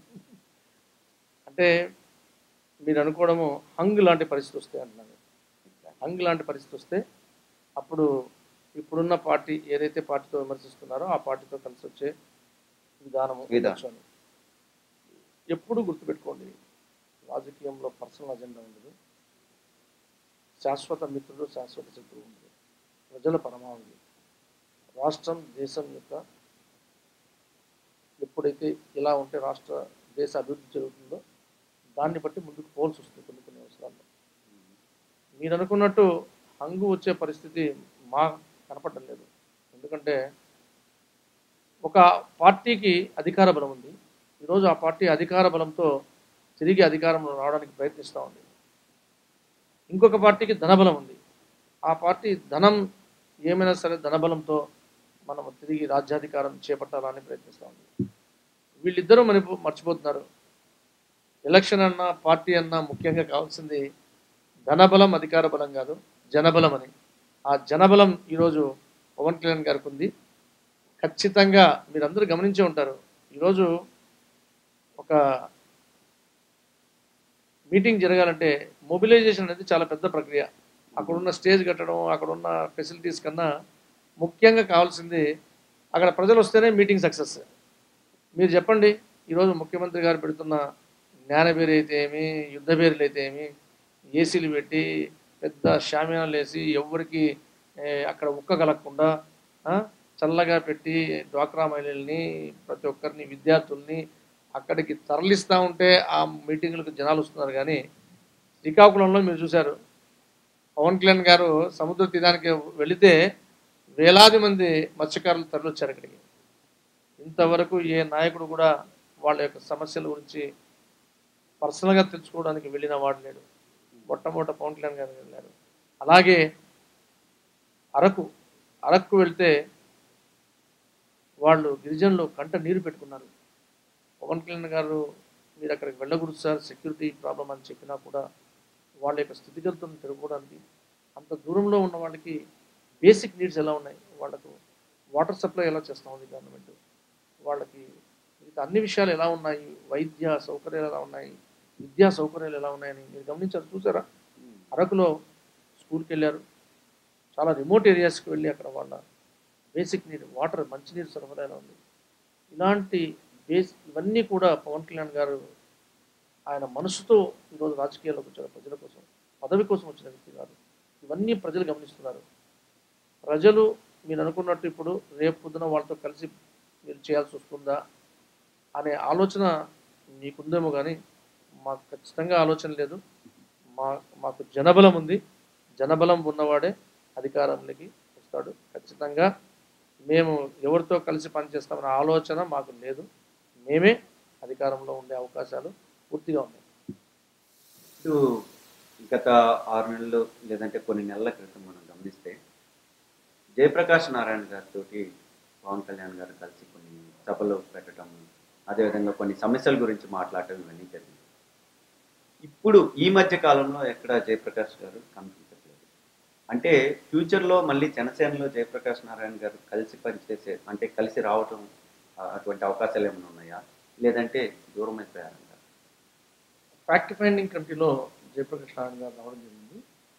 Speaker 2: అంటే మీరు అనుకోవడము హంగ్ లాంటి పరిస్థితి వస్తే అంటున్నాను హంగ్ లాంటి పరిస్థితి వస్తే అప్పుడు ఇప్పుడున్న పార్టీ ఏదైతే పార్టీతో విమర్శిస్తున్నారో ఆ పార్టీతో కలిసి వచ్చే విధానము
Speaker 1: విధానం.
Speaker 2: ఉండొచ్చు అని. ఎప్పుడు గుర్తుపెట్టుకోండి రాజకీయంలో పర్సనల్ అజెండా ఉండదు శాశ్వత మిత్రుడు శాశ్వత శత్రువు ఉండదు ప్రజల పరమావధి రాష్ట్రం దేశం యొక్క ఎప్పుడైతే ఇలా ఉంటే రాష్ట్ర దేశ అభివృద్ధి జరుగుతుందో దాన్ని బట్టి ముందుకు పోల్సి వస్తుంది కొన్ని కొన్ని అవసరాల్లో మీరు అనుకున్నట్టు హంగు వచ్చే పరిస్థితి మా కనపడడం లేదు ఎందుకంటే ఒక పార్టీకి అధికార బలం ఉంది ఈరోజు ఆ పార్టీ అధికార బలంతో తిరిగి అధికారంలో రావడానికి ప్రయత్నిస్తూ ఉంది ఇంకొక పార్టీకి ధనబలం ఉంది ఆ పార్టీ ధనం ఏమైనా సరే ధనబలంతో మనం తిరిగి రాజ్యాధికారం చేపట్టాలని ప్రయత్నిస్తూ ఉంది వీళ్ళిద్దరూ మన మర్చిపోతున్నారు ఎలక్షన్ అన్నా పార్టీ అన్నా ముఖ్యంగా కావాల్సింది ధనబలం అధికార బలం కాదు జనబలం అని ఆ జనబలం ఈరోజు పవన్ కళ్యాణ్ గారికి ఉంది ఖచ్చితంగా మీరందరూ గమనించే ఉంటారు ఈరోజు ఒక మీటింగ్ జరగాలంటే మొబిలైజేషన్ అనేది చాలా పెద్ద ప్రక్రియ అక్కడున్న స్టేజ్ కట్టడం అక్కడున్న ఫెసిలిటీస్ కన్నా ముఖ్యంగా కావాల్సింది అక్కడ ప్రజలు వస్తేనే మీటింగ్ సక్సెస్ మీరు చెప్పండి ఈరోజు ముఖ్యమంత్రి గారు పెడుతున్న జ్ఞానబేరి అయితే ఏమి యుద్ధ బేరీలు అయితే ఏమి ఏసీలు పెట్టి పెద్ద షామియానాలు వేసి ఎవరికి ఏ, అక్కడ ఉక్క కలగకుండా ఆ, చల్లగా పెట్టి డ్వాక్రా మహిళల్ని ప్రతి ఒక్కరిని విద్యార్థుల్ని అక్కడికి తరలిస్తూ ఉంటే ఆ మీటింగులకు జనాలు వస్తున్నారు కానీ శ్రీకాకుళంలో మీరు చూశారు పవన్ కళ్యాణ్ గారు సముద్ర తీరానికి వెళితే వేలాది మంది మత్స్యకారులు తరలిచ్చారు ఇక్కడికి ఇంతవరకు ఏ నాయకుడు కూడా వాళ్ళ యొక్క సమస్యల గురించి పర్సనల్గా తెలుసుకోవడానికి వెళ్ళిన వాడు లేడు మొట్టమొదట పవన్ కళ్యాణ్ గారు వెళ్ళారు అలాగే అరకు అరకు వెళ్తే వాళ్ళు గిరిజనులు కంట నీరు పెట్టుకున్నారు పవన్ కళ్యాణ్ గారు మీరు అక్కడికి వెళ్ళకూడదు సార్ సెక్యూరిటీ ప్రాబ్లం అని చెప్పినా కూడా వాళ్ళ యొక్క స్థితిగతులను తెలుసుకోవడానికి అంత దూరంలో ఉన్న వాళ్ళకి బేసిక్ నీడ్స్ ఎలా ఉన్నాయి వాళ్ళకు వాటర్ సప్లై ఎలా చేస్తూ ఉంది గవర్నమెంట్ వాళ్ళకి మిగతా అన్ని విషయాలు ఎలా ఉన్నాయి వైద్య సౌకర్యాలు ఎలా ఉన్నాయి విద్యా సౌకర్యాలు ఎలా ఉన్నాయని మీరు గమనించారు చూసారా అరకులో స్కూల్కి వెళ్ళారు చాలా రిమోట్ ఏరియాస్కి వెళ్ళి అక్కడ వాళ్ళ బేసిక్ నీడ్ వాటర్ మంచినీరు సరఫరా ఎలా ఉంది ఇలాంటి బేస్ ఇవన్నీ కూడా పవన్ కళ్యాణ్ గారు ఆయన మనసుతో ఈరోజు రాజకీయాల్లోకి వచ్చారు ప్రజల కోసం పదవి కోసం వచ్చిన వ్యక్తి కాదు ఇవన్నీ ప్రజలు గమనిస్తున్నారు ప్రజలు మీరు అనుకున్నట్టు ఇప్పుడు రేపు పొద్దున వాళ్ళతో కలిసి మీరు చేయాల్సి వస్తుందా అనే ఆలోచన మీకుందేమో కానీ మాకు ఖచ్చితంగా ఆలోచన లేదు మా మాకు జనబలం ఉంది జనబలం ఉన్నవాడే అధికారంలోకి వస్తాడు ఖచ్చితంగా మేము ఎవరితో కలిసి పనిచేస్తామనే ఆలోచన మాకు లేదు మేమే అధికారంలో ఉండే అవకాశాలు పూర్తిగా ఉన్నాయి
Speaker 1: ఇటు గత ఆరు నెలలు లేదంటే కొన్ని నెలల క్రితం మనం గమనిస్తే జయప్రకాష్ నారాయణ గారితో పవన్ కళ్యాణ్ గారు కలిసి కొన్ని సభలు పెట్టడం అదేవిధంగా కొన్ని సమస్యల గురించి మాట్లాడటం ఇవన్నీ జరిగింది ఇప్పుడు ఈ మధ్య కాలంలో ఎక్కడ జయప్రకాష్ గారు కనిపించట్లేదు అంటే ఫ్యూచర్లో మళ్ళీ జనసేనలో జయప్రకాష్ నారాయణ గారు కలిసి పనిచేసే అంటే కలిసి రావటం ఆ, అటువంటి అవకాశాలు ఏమైనా ఉన్నాయా లేదంటే దూరం అయిపోయారంట
Speaker 2: ఫ్యాక్ట్ ఫైండింగ్ కమిటీలో జయప్రకాష్ నారాయణ గారు రావడం జరిగింది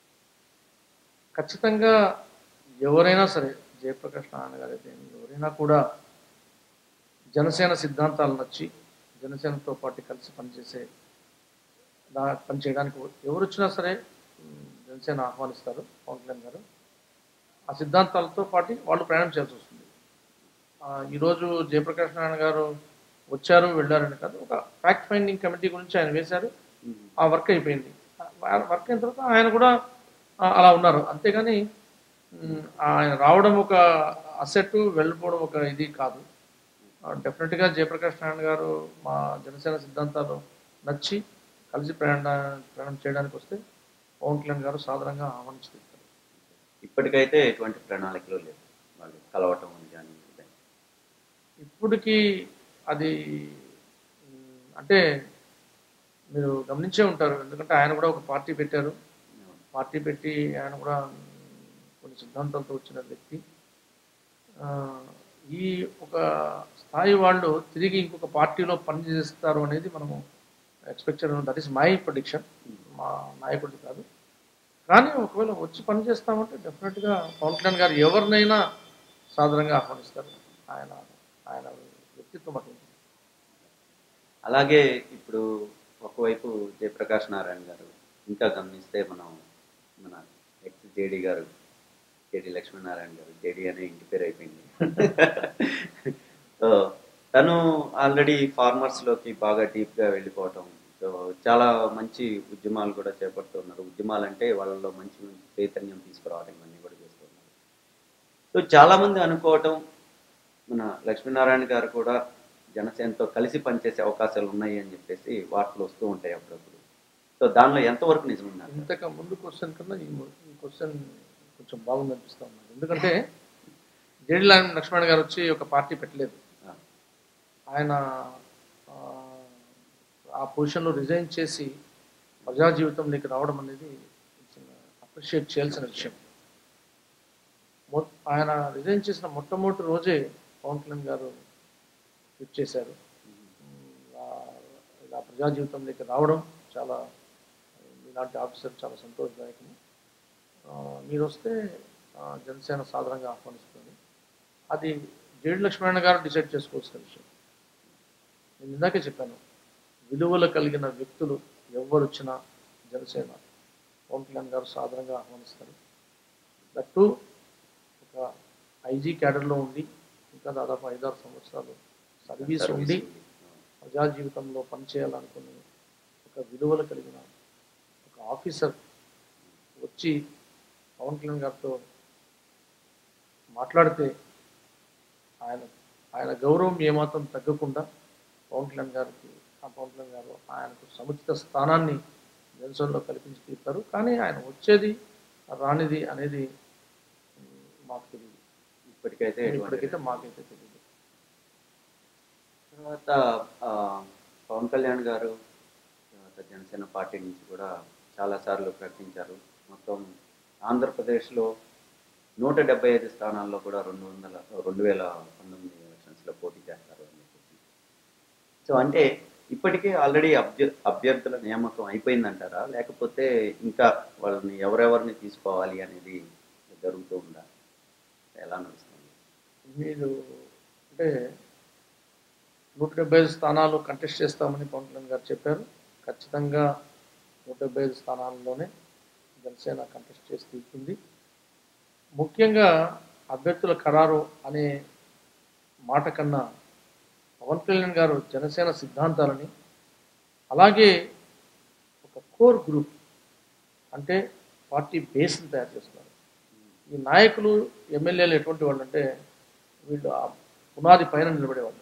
Speaker 2: ఖచ్చితంగా ఎవరైనా సరే జయప్రకాష్ నారాయణ గారు అయితే ఏమి, ఎవరైనా కూడా జనసేన సిద్ధాంతాలు నచ్చి జనసేనతో పాటు కలిసి పనిచేసే దా పనిచేయడానికి ఎవరు వచ్చినా సరే ఉమ్, జనసేన ఆహ్వానిస్తారు పవన్ కళ్యాణ్ గారు ఆ సిద్ధాంతాలతో పాటు వాళ్ళు ప్రయాణం చేయాల్సి వస్తుంది ఆ, ఈరోజు జయప్రకాష్ నారాయణ గారు వచ్చారు వెళ్ళారని కాదు ఒక ఫ్యాక్ట్ ఫైండింగ్ కమిటీ గురించి ఆయన వేశారు ఆ వర్క్ అయిపోయింది ఆ వర్క్ అయిన తర్వాత ఆయన కూడా ఆ, అలా ఉన్నారు అంతేగాని ఉమ్, ఆయన రావడం ఒక అసెట్ వెళ్ళిపోవడం ఒక ఇది కాదు డెఫినెట్గా జయప్రకాష్ నారాయణ గారు మా జనసేన సిద్ధాంతాలు నచ్చి కలిసి ప్రయాణ ప్రయాణం చేయడానికి వస్తే పవన్ కళ్యాణ్ గారు సాధారణంగా ఆహ్వానిస్తారు
Speaker 1: ఇప్పటికైతే ఎటువంటి ప్రణాళికలు లేవు వాళ్ళు కలవటం అని కానీ
Speaker 2: ఇప్పటికి అది ఉమ్, అంటే మీరు గమనించే ఉంటారు ఎందుకంటే ఆయన కూడా ఒక పార్టీ పెట్టారు పార్టీ పెట్టి ఆయన కూడా ఉమ్, కొన్ని సిద్ధాంతాలతో వచ్చిన వ్యక్తి ఆ, ఈ ఒక స్థాయి వాళ్ళు తిరిగి ఇంకొక పార్టీలో పనిచేస్తారు అనేది మనము ఎక్స్పెక్ట్ చేయడం దట్ ఈస్ మై ప్రొడిక్షన్ మా నాయకుడిది కాదు కానీ ఒకవేళ వచ్చి పని చేస్తామంటే డెఫినెట్గా పవన్ కళ్యాణ్ గారు ఎవరినైనా సాధారణంగా ఆహ్వానిస్తారు ఆయన ఆయన వ్యక్తిత్వం అటువంటి
Speaker 1: అలాగే ఇప్పుడు ఒకవైపు జయప్రకాష్ నారాయణ గారు ఇంకా గమనిస్తే మనం మన ex JD garu JD Lakshminarayana garu JD అనే ఇంటి పేరు అయిపోయింది సో తను ఆల్రెడీ ఫార్మర్స్లోకి బాగా డీప్గా వెళ్ళిపోవటం సో చాలా మంచి ఉద్యమాలు కూడా చేపడుతున్నారు ఉద్యమాలు అంటే వాళ్ళలో మంచి మంచి చైతన్యం తీసుకురావడం ఇవన్నీ కూడా చేస్తున్నారు సో చాలామంది అనుకోవటం మన లక్ష్మీనారాయణ గారు కూడా జనసేనతో కలిసి పనిచేసే అవకాశాలు ఉన్నాయి అని చెప్పేసి వార్తలు వస్తూ ఉంటాయి అప్పుడప్పుడు సో దానిలో ఎంతవరకు నిజమన్నారు
Speaker 2: ఇంతక ముందు క్వశ్చన్ కన్నా ఈ ము- ఈ క్వశ్చన్ కొంచెం బాగుంది అనిపిస్తా ఉన్నది ఎందుకంటే జేడి లక్ష్మణ్ గారు వచ్చి ఒక పార్టీ పెట్టలేదు ఆయన ఆ, ఆ పొజిషన్లో రిజైన్ చేసి ప్రజా జీవితంలోకి రావడం అనేది అప్రిషియేట్ చేయాల్సిన విషయం మొ- ఆయన రిజైన్ చేసిన మొట్టమొదటి రోజే పవన్ కళ్యాణ్ గారు ట్వీట్ చేశారు ఆ- ఇలా ప్రజా జీవితంలోకి రావడం చాలా ఇలాంటి ఆఫీసర్ చాలా సంతోషదాయకం ఆ, మీరు వస్తే ఆ, జనసేన సాధారణంగా ఆహ్వానిస్తుంది అది జేడి లక్ష్మణ గారు డిసైడ్ చేసుకోవాల్సిన విషయం నేను ఇందాకే చెప్పాను విలువలు కలిగిన వ్యక్తులు ఎవరు వచ్చినా జనసేన పవన్ కళ్యాణ్ గారు సాధారణంగా ఆహ్వానిస్తారు దట్టు ఒక ఐజీ క్యాడర్లో ఉండి ఇంకా దాదాపు ఐదారు సంవత్సరాలు సర్వీస్ ఉండి ప్రజా జీవితంలో పనిచేయాలనుకునే ఒక విలువలు కలిగిన ఒక ఆఫీసర్ వచ్చి పవన్ కళ్యాణ్ గారితో మాట్లాడితే ఆయన ఆయన గౌరవం ఏమాత్రం తగ్గకుండా పవన్ కళ్యాణ్ గారికి ఆ పవన్ కళ్యాణ్ గారు ఆయనకు సముచిత స్థానాన్ని జనసేనలో కల్పించి తీరుతారు కానీ ఆయన వచ్చేది రానిది అనేది ఉమ్, మాకు తెలియదు
Speaker 1: ఇప్పటికైతే ఎటువంటి
Speaker 2: ఇప్పటికైతే మాకైతే తెలియదు
Speaker 1: తర్వాత ఆ, పవన్ కళ్యాణ్ గారు తర్వాత జనసేన పార్టీ నుంచి కూడా చాలాసార్లు ప్రకటించారు మొత్తం ఆంధ్రప్రదేశ్లో నూట డెబ్బై ఐదు స్థానాల్లో కూడా రెండు వందల రెండు వేల పంతొమ్మిది ఎలక్షన్స్లో పోటీ చేస్తారు అని చెప్పేసి సో అంటే ఇప్పటికే ఆల్రెడీ అభ్య అభ్యర్థుల నియామకం అయిపోయిందంటారా లేకపోతే ఇంకా వాళ్ళని ఎవరెవరిని తీసుకోవాలి అనేది జరుగుతూ ఉందా ఎలా నడుస్తుంది
Speaker 2: మీరు అంటే నూట డెబ్బై ఐదు స్థానాలు కంటెస్ట్ చేస్తామని పవన్ కళ్యాణ్ గారు చెప్పారు ఖచ్చితంగా నూట డెబ్బై ఐదు స్థానాల్లోనే జనసేన కంటెస్ట్ చేసి తీరుతుంది ముఖ్యంగా అభ్యర్థుల ఖరారు అనే మాట కన్నా పవన్ కళ్యాణ్ గారు జనసేన సిద్ధాంతాలని అలాగే ఒక కోర్ గ్రూప్ అంటే పార్టీ బేస్ని తయారు చేస్తున్నారు ఈ నాయకులు ఎమ్మెల్యేలు ఎటువంటి వాళ్ళు అంటే వీళ్ళు ఆ పునాది పైన నిలబడేవాళ్ళు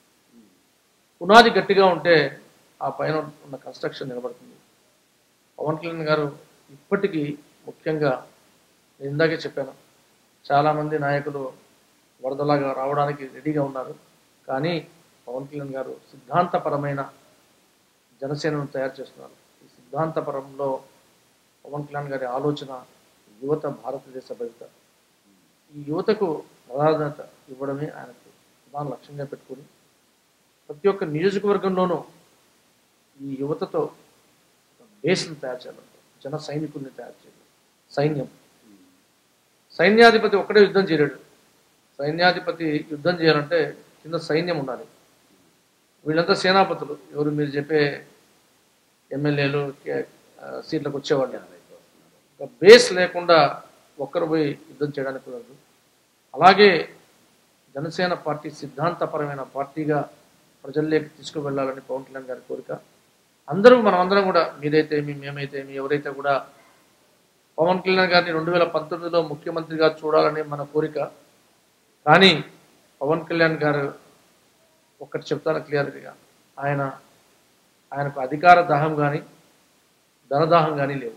Speaker 2: పునాది గట్టిగా ఉంటే ఆ పైన ఉన్న కన్స్ట్రక్షన్ నిలబడుతుంది పవన్ కళ్యాణ్ గారు ఇప్పటికీ ముఖ్యంగా నేను ఇందాకే చెప్పాను చాలామంది నాయకులు వరదలాగా రావడానికి రెడీగా ఉన్నారు కానీ పవన్ కళ్యాణ్ గారు సిద్ధాంతపరమైన జనసేనను తయారు చేస్తున్నారు ఈ సిద్ధాంతపరంలో పవన్ కళ్యాణ్ గారి ఆలోచన యువత భారతదేశ భవిత ఈ యువతకు ప్రాధాన్యత ఇవ్వడమే ఆయనకు ప్రధాన లక్ష్యంగా పెట్టుకొని ప్రతి ఒక్క నియోజకవర్గంలోనూ ఈ యువతతో ఒక బేస్ని తయారు చేయాలి జన సైనికుల్ని తయారు చేయాలి సైన్యం సైన్యాధిపతి ఒక్కడే యుద్ధం చేయలేడు సైన్యాధిపతి యుద్ధం చేయాలంటే కింద సైన్యం ఉండాలి వీళ్ళంతా సేనాపతులు ఎవరు మీరు చెప్పే ఎమ్మెల్యేలు కే- ఆ, సీట్లకు వచ్చేవాళ్ళు ఒక బేస్ లేకుండా ఒక్కరు పోయి యుద్ధం చేయడానికి కుదరదు అలాగే జనసేన పార్టీ సిద్ధాంతపరమైన పార్టీగా ప్రజల్లోకి తీసుకువెళ్ళాలని పవన్ కళ్యాణ్ గారి కోరిక అందరూ మనం అందరం కూడా మీరైతే మీ మేమైతే మీ ఎవరైతే కూడా పవన్ కళ్యాణ్ గారిని రెండు వేల పంతొమ్మిదిలో ముఖ్యమంత్రిగా చూడాలని మన కోరిక కానీ పవన్ కళ్యాణ్ గారు ఒక్కటి చెప్తాను క్లియర్గా ఆయన ఆయనకు అధికార దాహం కానీ ధనదాహం కానీ లేవు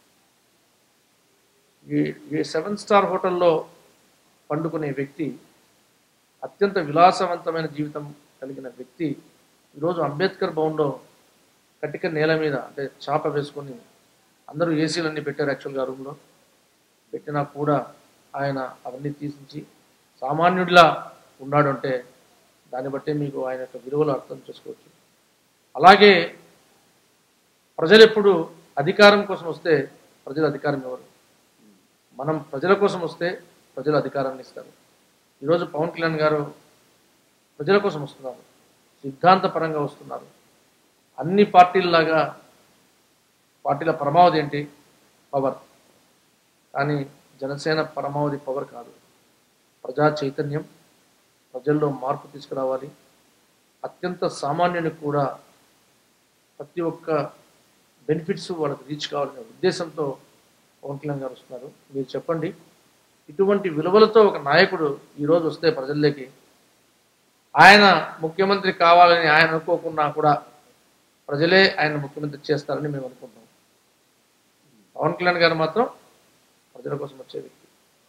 Speaker 2: ఈ ఈ సెవెన్ స్టార్ హోటల్లో పండుకునే వ్యక్తి అత్యంత విలాసవంతమైన జీవితం కలిగిన వ్యక్తి ఈరోజు అంబేద్కర్ భవన్లో కటిక నేల మీద అంటే చాప వేసుకొని అందరూ ఏసీలన్నీ పెట్టారు యాక్చువల్గా రూమ్లో పెట్టినా కూడా ఆయన అవన్నీ తీసించి సామాన్యుడిలా ఉన్నాడు అంటే దాన్ని బట్టి మీకు ఆయన యొక్క విలువలు అర్థం చేసుకోవచ్చు అలాగే ప్రజలు ఎప్పుడు అధికారం కోసం వస్తే ప్రజలు అధికారం ఇవ్వరు మనం ప్రజల కోసం వస్తే ప్రజలు అధికారాన్ని ఇస్తారు ఈరోజు పవన్ కళ్యాణ్ గారు ప్రజల కోసం వస్తున్నారు సిద్ధాంతపరంగా వస్తున్నారు అన్ని పార్టీల్లాగా పార్టీల పరమావధి ఏంటి పవర్ కానీ జనసేన పరమావధి పవర్ కాదు ప్రజా చైతన్యం ప్రజల్లో మార్పు తీసుకురావాలి అత్యంత సామాన్యునికి కూడా ప్రతి ఒక్క బెనిఫిట్స్ వాళ్ళకి రీచ్ కావాలనే ఉద్దేశంతో పవన్ కళ్యాణ్ గారు వస్తున్నారు మీరు చెప్పండి ఇటువంటి విలువలతో ఒక నాయకుడు ఈరోజు వస్తే ప్రజల్లోకి ఆయన ముఖ్యమంత్రి కావాలని ఆయన అనుకోకున్నా కూడా ప్రజలే ఆయన ముఖ్యమంత్రి చేస్తారని మేము అనుకుంటాం పవన్ కళ్యాణ్ గారు మాత్రం ప్రజల కోసం వచ్చే వ్యక్తి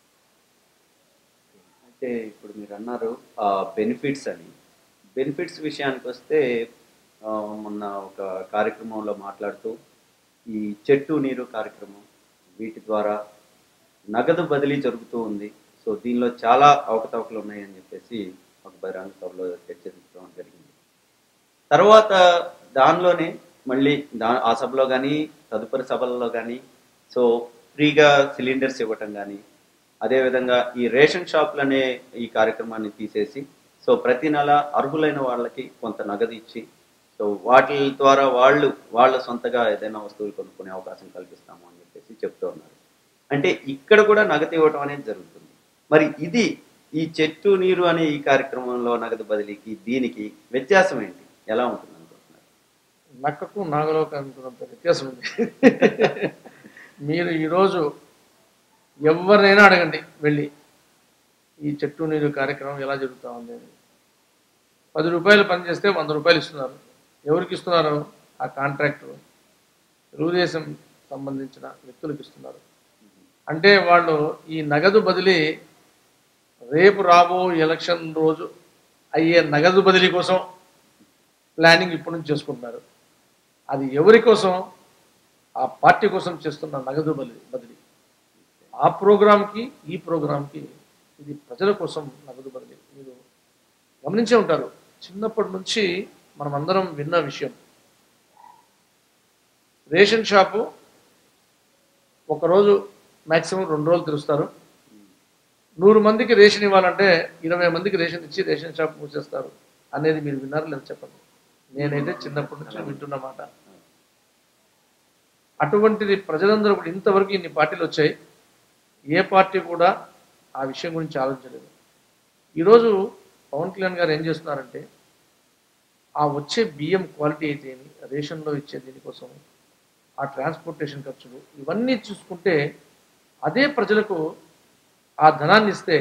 Speaker 1: అయితే ఇప్పుడు మీరు అన్నారు ఆ బెనిఫిట్స్ అని బెనిఫిట్స్ విషయానికి వస్తే ఆ, మొన్న ఒక కార్యక్రమంలో మాట్లాడుతూ ఈ చెట్టు నీరు కార్యక్రమం వీటి ద్వారా నగదు బదిలీ జరుగుతూ ఉంది సో దీనిలో చాలా అవకతవకలు ఉన్నాయని చెప్పేసి ఒక బహిరంగ సభలో చర్చించడం జరిగింది తర్వాత దానిలోనే మళ్ళీ దా ఆ సభలో కానీ తదుపరి సభలలో కానీ సో ఫ్రీగా సిలిండర్స్ ఇవ్వటం కానీ అదేవిధంగా ఈ రేషన్ షాపులు అనే ఈ కార్యక్రమాన్ని తీసేసి సో ప్రతి నెల అర్హులైన వాళ్ళకి కొంత నగదు ఇచ్చి సో వాటి ద్వారా వాళ్ళు వాళ్ళ సొంతగా ఏదైనా వస్తువులు కొనుక్కునే అవకాశం కల్పిస్తాము అని చెప్పేసి చెప్తూ ఉన్నారు అంటే ఇక్కడ కూడా నగదు ఇవ్వటం అనేది జరుగుతుంది మరి ఇది ఈ చెట్టు నీరు అనే ఈ కార్యక్రమంలో నగదు బదిలీకి దీనికి వ్యత్యాసం ఏంటి ఎలా ఉంటుంది అనుకుంటున్నారు
Speaker 2: నక్కకు నాగలోకి అనుకున్నంత వ్యత్యాసం ఉంది మీరు ఈరోజు ఎవరినైనా అడగండి వెళ్ళి ఈ చెట్టు నీరు కార్యక్రమం ఎలా జరుగుతూ ఉంది అని. పది రూపాయలు పని చేస్తే వంద రూపాయలు ఇస్తున్నారు ఎవరికి ఇస్తున్నారు ఆ కాంట్రాక్టర్ తెలుగుదేశం సంబంధించిన వ్యక్తులకు ఇస్తున్నారు అంటే వాళ్ళు ఈ నగదు బదిలీ రేపు రాబో ఎలక్షన్ రోజు అయ్యే నగదు బదిలీ కోసం ప్లానింగ్ ఇప్పటి నుంచి చేసుకుంటున్నారు అది ఎవరి కోసం ఆ పార్టీ కోసం చేస్తున్న నగదు బదిలీ బదిలీ ఆ ప్రోగ్రాంకి ఈ ప్రోగ్రాంకి ఇది ప్రజల కోసం నగదు బదిలీ మీరు గమనించే ఉంటారు చిన్నప్పటి నుంచి మనం అందరం విన్న విషయం రేషన్ షాపు ఒకరోజు మ్యాక్సిమం రెండు రోజులు తెరుస్తారు నూరు మందికి రేషన్ ఇవ్వాలంటే ఇరవై మందికి రేషన్ ఇచ్చి రేషన్ షాప్ మూసేస్తారు అనేది మీరు విన్నారు లేదు చెప్పండి నేనైతే చిన్నప్పటి నుంచి వింటున్న మాట అటువంటిది ప్రజలందరూ కూడా ఇంతవరకు ఇన్ని పార్టీలు వచ్చాయి ఏ పార్టీ కూడా ఆ విషయం గురించి ఆలోచించలేదు ఈరోజు పవన్ కళ్యాణ్ గారు ఏం చేస్తున్నారంటే ఆ వచ్చే బియ్యం క్వాలిటీ అయితే ఏమి రేషన్లో ఇచ్చే దీనికోసం ఆ ట్రాన్స్పోర్టేషన్ ఖర్చులు ఇవన్నీ చూసుకుంటే అదే ప్రజలకు ఆ ధనాన్ని ఇస్తే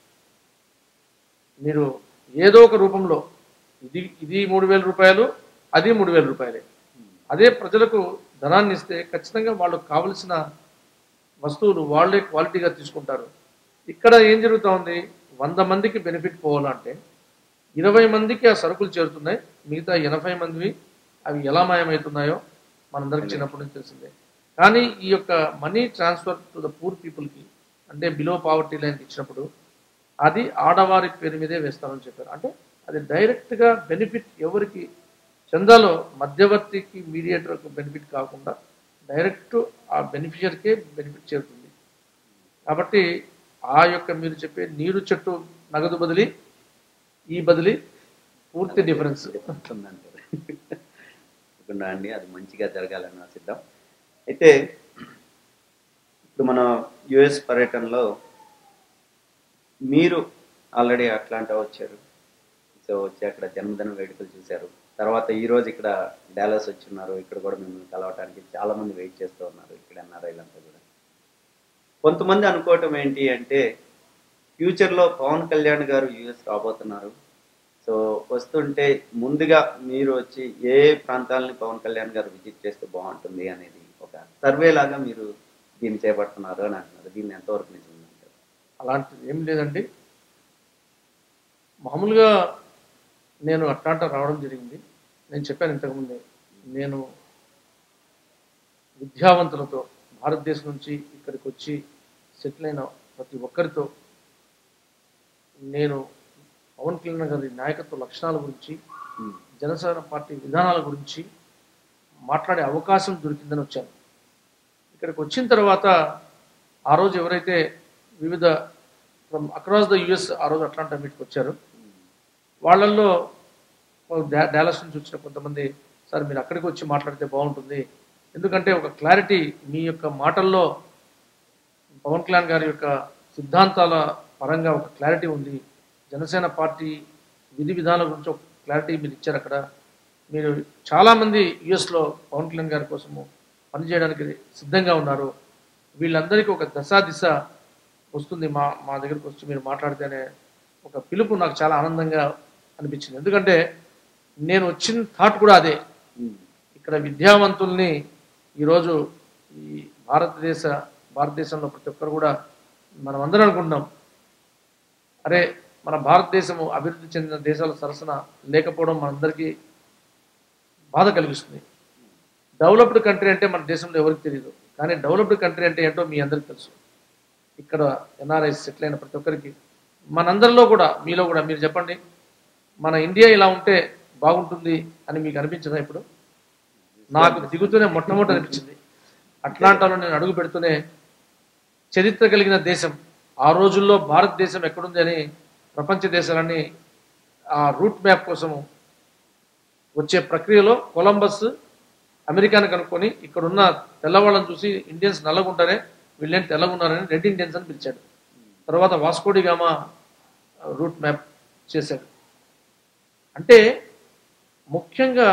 Speaker 2: మీరు ఏదో ఒక రూపంలో ఇది ఇది మూడు వేల రూపాయలు అది మూడు వేల రూపాయలే అదే ప్రజలకు ధనాన్ని ఇస్తే ఖచ్చితంగా వాళ్ళకు కావలసిన వస్తువులు వాళ్ళే క్వాలిటీగా తీసుకుంటారు ఇక్కడ ఏం జరుగుతూ ఉంది వంద మందికి బెనిఫిట్ పోవాలంటే ఇరవై మందికి ఆ సరుకులు చేరుతున్నాయి మిగతా ఎనభై మందివి అవి ఎలా మాయమవుతున్నాయో మనందరికి చిన్నప్పటి నుంచి తెలిసిందే కానీ ఈ యొక్క money transfer to the poor పీపుల్కి అంటే బిలో పావర్టీ లైన్కి ఇచ్చినప్పుడు అది ఆడవారి పేరు మీదే వేస్తామని చెప్పారు అంటే అది డైరెక్ట్గా బెనిఫిట్ ఎవరికి చందాలో మధ్యవర్తికి మీడియేటర్కు బెనిఫిట్ కాకుండా డైరెక్ట్ ఆ బెనిఫిషియర్కే బెనిఫిట్ చేరుతుంది కాబట్టి ఆ యొక్క మీరు చెప్పే నీరు చెట్టు నగదు బదిలీ ఈ బదిలీ పూర్తి డిఫరెన్స్
Speaker 1: ఉందంటారు తప్పకుండా అండి అది మంచిగా జరగాలని ఆశిద్దాం అయితే ఇప్పుడు మన యుఎస్ పర్యటనలో మీరు ఆల్రెడీ అట్లాంటా వచ్చారు సో వచ్చి అక్కడ జన్మదిన వేడుకలు చూశారు తర్వాత ఈ రోజు ఇక్కడ డాలస్ వచ్చి ఉన్నారు ఇక్కడ కూడా మిమ్మల్ని కలవటానికి చాలా మంది వెయిట్ చేస్తూ ఉన్నారు ఇక్కడ ఎన్ఆర్ఐలంతా కూడా కొంతమంది అనుకోవటం ఏంటి అంటే ఫ్యూచర్లో పవన్ కళ్యాణ్ గారు యుఎస్ రాబోతున్నారు సో వస్తుంటే ముందుగా మీరు వచ్చి ఏ ప్రాంతాలని పవన్ కళ్యాణ్ గారు విజిట్ చేస్తే బాగుంటుంది అనేది ఒక సర్వే లాగా మీరు దీన్ని చేపడుతున్నారు అని అంటున్నారు దీన్ని ఎంతవరకు నిజం అంటారు
Speaker 2: అలాంటిది ఏం లేదండి మామూలుగా నేను అట్లాంటా రావడం జరిగింది నేను చెప్పాను ఇంతకుముందే నేను విద్యావంతులతో భారతదేశం నుంచి ఇక్కడికి వచ్చి సెటిల్ అయిన ప్రతి ఒక్కరితో నేను పవన్ కళ్యాణ్ గారి నాయకత్వ లక్షణాల గురించి
Speaker 1: ఉమ్,
Speaker 2: జనసేన పార్టీ విధానాల గురించి మాట్లాడే అవకాశం దొరికిందని వచ్చాను ఇక్కడికి వచ్చిన తర్వాత ఆ రోజు ఎవరైతే వివిధ ఫ్రమ్ అక్రాస్ ద యుఎస్ ఆ రోజు అట్లాంటా మీట్కి వచ్చారు వాళ్ళల్లో ఒక డా- డాలస్ నుంచి వచ్చిన కొంతమంది సార్ మీరు అక్కడికి వచ్చి మాట్లాడితే బాగుంటుంది ఎందుకంటే ఒక క్లారిటీ మీ యొక్క మాటల్లో పవన్ కళ్యాణ్ గారి యొక్క సిద్ధాంతాల పరంగా ఒక క్లారిటీ ఉంది జనసేన పార్టీ విధి విధానాల గురించి ఒక క్లారిటీ మీరు ఇచ్చారు అక్కడ మీరు చాలామంది యుఎస్లో పవన్ కళ్యాణ్ గారి కోసము పనిచేయడానికి సిద్ధంగా ఉన్నారు వీళ్ళందరికీ ఒక దశా దిశ వస్తుంది మా మా దగ్గరకు వచ్చి మీరు మాట్లాడితేనే ఒక పిలుపు నాకు చాలా ఆనందంగా అనిపించింది ఎందుకంటే నేను వచ్చిన థాట్ కూడా అదే
Speaker 1: ఉమ్,
Speaker 2: ఇక్కడ విద్యావంతుల్ని ఈరోజు ఈ భారతదేశ భారతదేశంలో ప్రతి ఒక్కరు కూడా మనం అందరం అనుకుంటున్నాం అరే మన భారతదేశము అభివృద్ధి చెందిన దేశాల సరసన లేకపోవడం మనందరికీ బాధ కలిగిస్తుంది డెవలప్డ్ కంట్రీ అంటే మన దేశంలో ఎవరికి తెలియదు కానీ డెవలప్డ్ కంట్రీ అంటే ఏంటో మీ అందరికీ తెలుసు ఇక్కడ ఎన్ఆర్ఐస్ సెటిల్ అయిన ప్రతి ఒక్కరికి మనందరిలో కూడా మీలో కూడా మీరు చెప్పండి మన ఇండియా ఇలా ఉంటే బాగుంటుంది అని మీకు అనిపించదా ఇప్పుడు నాకు దిగుతూనే మొట్టమొదటి అనిపించింది అట్లాంటాలో నేను అడుగు పెడుతూనే చరిత్ర కలిగిన దేశం ఆ రోజుల్లో భారతదేశం ఎక్కడుంది అని ప్రపంచ దేశాలన్నీ ఆ రూట్ మ్యాప్ కోసము వచ్చే ప్రక్రియలో కొలంబస్ అమెరికాని కనుక్కొని ఇక్కడున్న తెల్లవాళ్ళని చూసి ఇండియన్స్ నల్లగుంటారే వీళ్ళేం తెల్లగున్నారని రెడ్ ఇండియన్స్ అని పిలిచాడు తర్వాత వాస్కోడి గామా రూట్ మ్యాప్ చేశాడు అంటే ముఖ్యంగా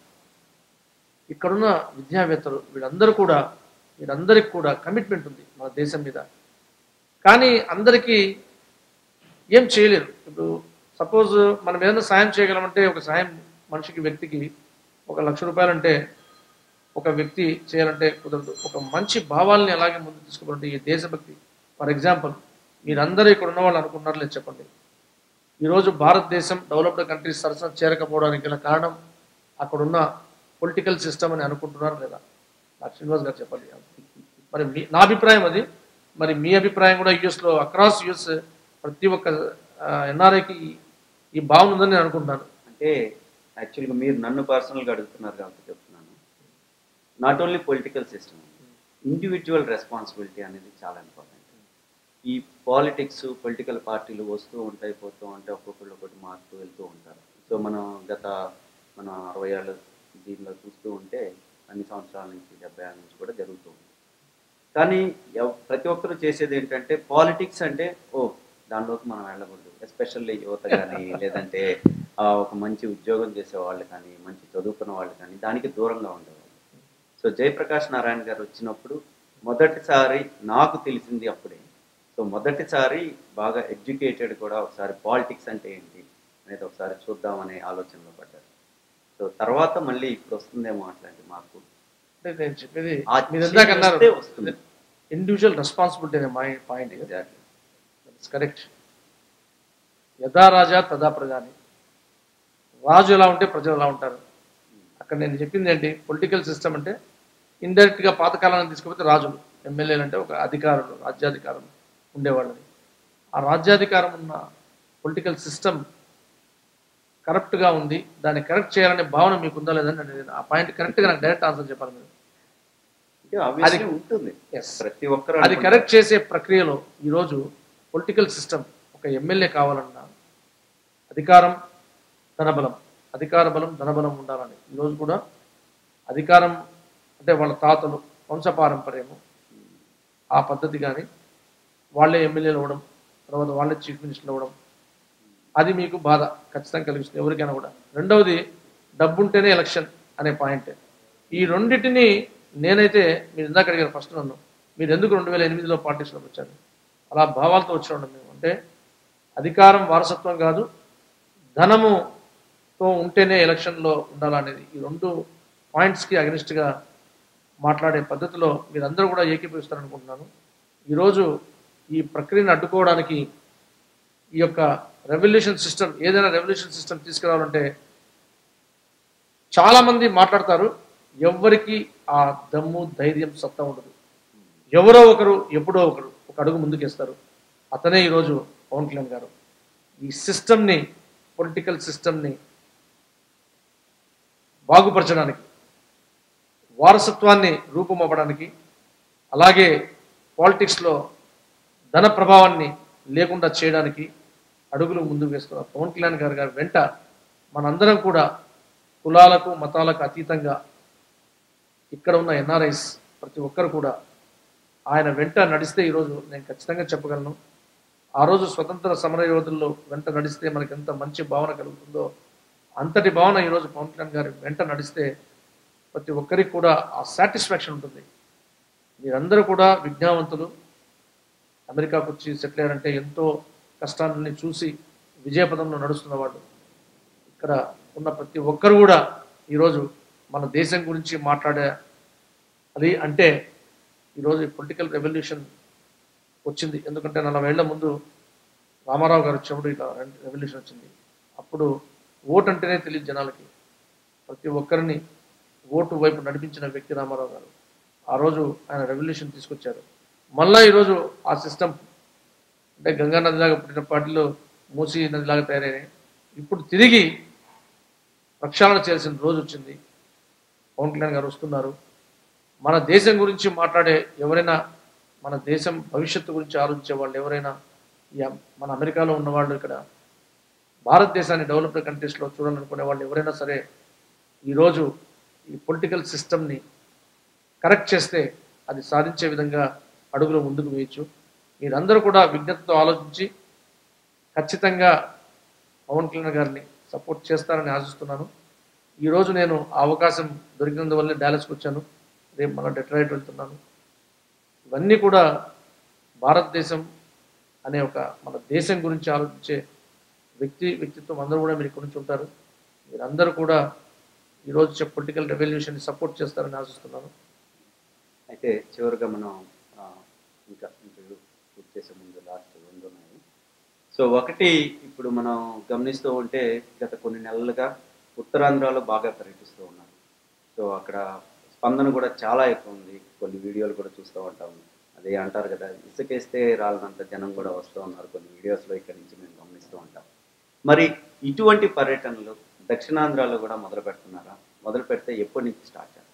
Speaker 2: ఇక్కడున్న విద్యావేత్తలు వీళ్ళందరూ కూడా వీళ్ళందరికీ కూడా కమిట్మెంట్ ఉంది మన దేశం మీద కానీ అందరికీ ఏం చేయలేరు ఇప్పుడు సపోజ్ మనం ఏదైనా సాయం చేయగలమంటే ఒక సాయం మనిషికి వ్యక్తికి ఒక లక్ష రూపాయలు అంటే ఒక వ్యక్తి చేయాలంటే కుదరదు ఒక మంచి భావాల్ని ఎలాగే ముందు తీసుకుపోవాలంటే ఈ దేశభక్తి ఫర్ ఎగ్జాంపుల్ మీరందరూ ఇక్కడ ఉన్న వాళ్ళు అనుకున్నారు లేదు చెప్పండి ఈరోజు భారతదేశం డెవలప్డ్ కంట్రీస్ సరసన చేరకపోవడానికి గల కారణం అక్కడున్న పొలిటికల్ సిస్టమ్ అని అనుకుంటున్నారు లేదా నాకు శ్రీనివాస్ గారు చెప్పండి మరి మీ నా అభిప్రాయం అది మరి మీ అభిప్రాయం కూడా యుఎస్లో అక్రాస్ యుఎస్ ప్రతి ఒక్క ఎన్ఆర్ఐకి ఈ భావన ఉందని నేను అనుకుంటున్నాను
Speaker 1: అంటే యాక్చువల్గా మీరు నన్ను పర్సనల్గా అడుగుతున్నారు కాబట్టి చెప్తున్నాను not only political system individual responsibility అనేది చాలా ఇంపార్టెంట్ ఈ పాలిటిక్స్ పొలిటికల్ పార్టీలు వస్తూ ఉంటాయి పోతూ ఉంటాయి ఒక్కొక్కళ్ళు ఒకటి మారుతూ వెళ్తూ ఉంటారు సో మనం గత మన అరవై ఏళ్ళ దీనిలో చూస్తూ ఉంటే అన్ని సంవత్సరాల నుంచి డెబ్బై ఏళ్ళ నుంచి కూడా జరుగుతూ ఉంది కానీ ఎవ్- ప్రతి ఒక్కరు చేసేది ఏంటంటే పాలిటిక్స్ అంటే ఓ దానిలోకి మనం వెళ్ళకూడదు ఎస్పెషల్లీ యువత కానీ లేదంటే ఆ, ఒక మంచి ఉద్యోగం చేసే వాళ్ళు కానీ మంచి చదువుకున్న వాళ్ళు కానీ దానికి దూరంగా ఉండేవాళ్ళు సో జయప్రకాష్ నారాయణ గారు వచ్చినప్పుడు మొదటిసారి నాకు తెలిసింది అప్పుడే సో మొదటిసారి బాగా ఎడ్యుకేటెడ్ కూడా ఒకసారి పాలిటిక్స్ అంటే ఏంటి అనేది ఒకసారి చూద్దామనే ఆలోచనలో పడ్డారు సో తర్వాత మళ్ళీ ఇప్పుడు వస్తుందేమో అట్లాంటి మార్పు
Speaker 2: అంటే నేను చెప్పేది
Speaker 1: ఆ
Speaker 2: మీరు ఇందాక అన్నారు
Speaker 1: వస్తే వస్తుంది
Speaker 2: ఇండివిజువల్ రెస్పాన్సిబిలిటీ అనే మై పాయింట్
Speaker 1: Exactly.
Speaker 2: కరెక్ట్ యథా రాజా తదా ప్రజాని రాజు ఎలా ఉంటే ప్రజలు ఎలా ఉంటారు అక్కడ నేను చెప్పింది ఏంటి పొలిటికల్ సిస్టమ్ అంటే ఇండైరెక్ట్ గా పాతకాలాన్ని తీసుకుపోతే రాజులు ఎమ్మెల్యేలు అంటే ఒక అధికారులు రాజ్యాధికారులు ఉండేవాళ్ళని ఆ రాజ్యాధికారం ఉన్న పొలిటికల్ సిస్టమ్ కరెక్ట్ గా ఉంది దాన్ని కరెక్ట్ చేయాలనే భావన మీకు ఉందా లేదని నేను ఆ పాయింట్ కరెక్ట్ గా నాకు డైరెక్ట్ ఆన్సర్ చెప్పాలి మీరు
Speaker 1: అంటే obviously ఉంటుంది
Speaker 2: Yes.
Speaker 1: ప్రతి ఒక్కరు
Speaker 2: అది
Speaker 1: అనుకుంటారు.
Speaker 2: కరెక్ట్ చేసే ప్రక్రియలో ఈరోజు పొలిటికల్ సిస్టమ్ ఒక ఎమ్మెల్యే కావాలన్నా అధికారం ధనబలం అధికార బలం ధనబలం ఉండాలని ఈరోజు కూడా అధికారం అంటే వాళ్ళ తాతలు వంశపారంపర్యము ఆ పద్ధతి కానీ వాళ్ళే ఎమ్మెల్యేలు అవ్వడం తర్వాత వాళ్ళే చీఫ్ మినిస్టర్లు అవ్వడం అది మీకు బాధ ఖచ్చితంగా కలిగిస్తుంది ఎవరికైనా కూడా రెండవది డబ్బు ఉంటేనే ఎలక్షన్ అనే పాయింట్ ఈ రెండింటిని నేనైతే మీరు ఇందాక అడిగారు ఫస్ట్ నన్ను మీరు ఎందుకు రెండు వేల ఎనిమిదిలో పార్టీస్లోకి వచ్చారు అలా భావాలతో వచ్చి మేము అంటే అధికారం వారసత్వం కాదు ధనముతో ఉంటేనే ఎలక్షన్లో ఉండాలనేది ఈ రెండు పాయింట్స్కి అగనిస్ట్గా మాట్లాడే పద్ధతిలో మీరందరూ కూడా ఏకీభవిస్తారనుకుంటున్నాను ఈరోజు ఈ ప్రక్రియను అడ్డుకోవడానికి ఈ యొక్క రెవల్యూషన్ సిస్టమ్ ఏదైనా రెవల్యూషన్ సిస్టమ్ తీసుకురావాలంటే చాలా మంది మాట్లాడతారు ఎవ్వరికి ఆ దమ్ము ధైర్యం సత్తా ఉండదు ఎవరో ఒకరు ఎప్పుడో ఒకరు ఒక అడుగు ముందుకేస్తారు అతనే ఈరోజు పవన్ కళ్యాణ్ గారు ఈ సిస్టమ్ని పొలిటికల్ సిస్టమ్ని బాగుపరచడానికి వారసత్వాన్ని రూపుమవ్వడానికి అలాగే పాలిటిక్స్లో ధన ప్రభావాన్ని లేకుండా చేయడానికి అడుగులు ముందుకు వేస్తున్న పవన్ కళ్యాణ్ గారు గారి వెంట మనందరం కూడా కులాలకు మతాలకు అతీతంగా ఇక్కడ ఉన్న ఎన్ఆర్ఐస్ ప్రతి ఒక్కరు కూడా ఆయన వెంట నడిస్తే ఈరోజు నేను ఖచ్చితంగా చెప్పగలను ఆ రోజు స్వతంత్ర సమర యోధుల్లో వెంట నడిస్తే మనకి ఎంత మంచి భావన కలుగుతుందో అంతటి భావన ఈరోజు పవన్ కళ్యాణ్ గారి వెంట నడిస్తే ప్రతి ఒక్కరికి కూడా ఆ సాటిస్ఫాక్షన్ ఉంటుంది మీరందరూ కూడా విజ్ఞావంతులు అమెరికాకు వచ్చి సెటిల్ అయ్యారంటే ఎంతో కష్టాన్ని చూసి విజయపదంలో నడుస్తున్న వాళ్ళు ఇక్కడ ఉన్న ప్రతి ఒక్కరు కూడా ఈరోజు మన దేశం గురించి మాట్లాడే అది అంటే ఈరోజు పొలిటికల్ రెవల్యూషన్ వచ్చింది ఎందుకంటే నలభై ఏళ్ల ముందు రామారావు గారు వచ్చినప్పుడు ఇలా రెవల్యూషన్ వచ్చింది అప్పుడు ఓటు అంటేనే తెలియదు జనాలకి ప్రతి ఒక్కరిని ఓటు వైపు నడిపించిన వ్యక్తి రామారావు గారు ఆ రోజు ఆయన రెవల్యూషన్ తీసుకొచ్చారు మళ్ళా ఈరోజు ఆ సిస్టమ్ అంటే గంగా నదిలాగా పుట్టిన పార్టీలో మూసీ నదిలాగా తయారైనాయి ఇప్పుడు తిరిగి ప్రక్షాళన చేయాల్సిన రోజు వచ్చింది పవన్ కళ్యాణ్ గారు వస్తున్నారు మన దేశం గురించి మాట్లాడే ఎవరైనా మన దేశం భవిష్యత్తు గురించి ఆలోచించే వాళ్ళు ఎవరైనా ఈ అమ్- మన అమెరికాలో ఉన్న వాళ్ళు ఇక్కడ భారతదేశాన్ని డెవలప్డ్ కంట్రీస్లో చూడాలనుకునే వాళ్ళు ఎవరైనా సరే ఈరోజు ఈ పొలిటికల్ సిస్టమ్ని కరెక్ట్ చేస్తే అది సాధించే విధంగా అడుగులు ముందుకు వేయచ్చు మీరందరూ కూడా విజ్ఞతతో ఆలోచించి ఖచ్చితంగా పవన్ కళ్యాణ్ గారిని సపోర్ట్ చేస్తారని ఆశిస్తున్నాను ఈరోజు నేను ఆ అవకాశం దొరికినందువల్లే డాలస్కి వచ్చాను రేపు మన డెట్రాయిట్ వెళ్తున్నాను ఇవన్నీ కూడా భారతదేశం అనే ఒక మన దేశం గురించి ఆలోచించే వ్యక్తి వ్యక్తిత్వం అందరూ కూడా మీరు ఇక్కడ నుంచి ఉంటారు మీరందరూ కూడా ఈరోజు చెప్పే పొలిటికల్ రెవల్యూషన్ని సపోర్ట్ చేస్తారని ఆశిస్తున్నాను
Speaker 1: అయితే చివరిగా మనం ఆ, ఇంకా ఇంటర్వ్యూ పూర్తి చేసే ముందు లాస్ట్ రెండు ఉన్నాయి సో ఒకటి ఇప్పుడు మనం గమనిస్తూ ఉంటే గత కొన్ని నెలలుగా ఉత్తరాంధ్రలో బాగా పర్యటిస్తూ ఉన్నారు సో అక్కడ స్పందన కూడా చాలా ఎక్కువ ఉంది కొన్ని వీడియోలు కూడా చూస్తూ ఉంటాము అదే అంటారు కదా ఇసుకేస్తే రాలనంత జనం కూడా వస్తూ ఉన్నారు కొన్ని వీడియోస్లో ఇక్కడి నుంచి మేము గమనిస్తూ ఉంటాం మరి ఇటువంటి పర్యటనలు దక్షిణాంధ్రలో కూడా మొదలు పెడుతున్నారా మొదలు పెడితే ఎప్పటి నుంచి స్టార్ట్ చేస్తారు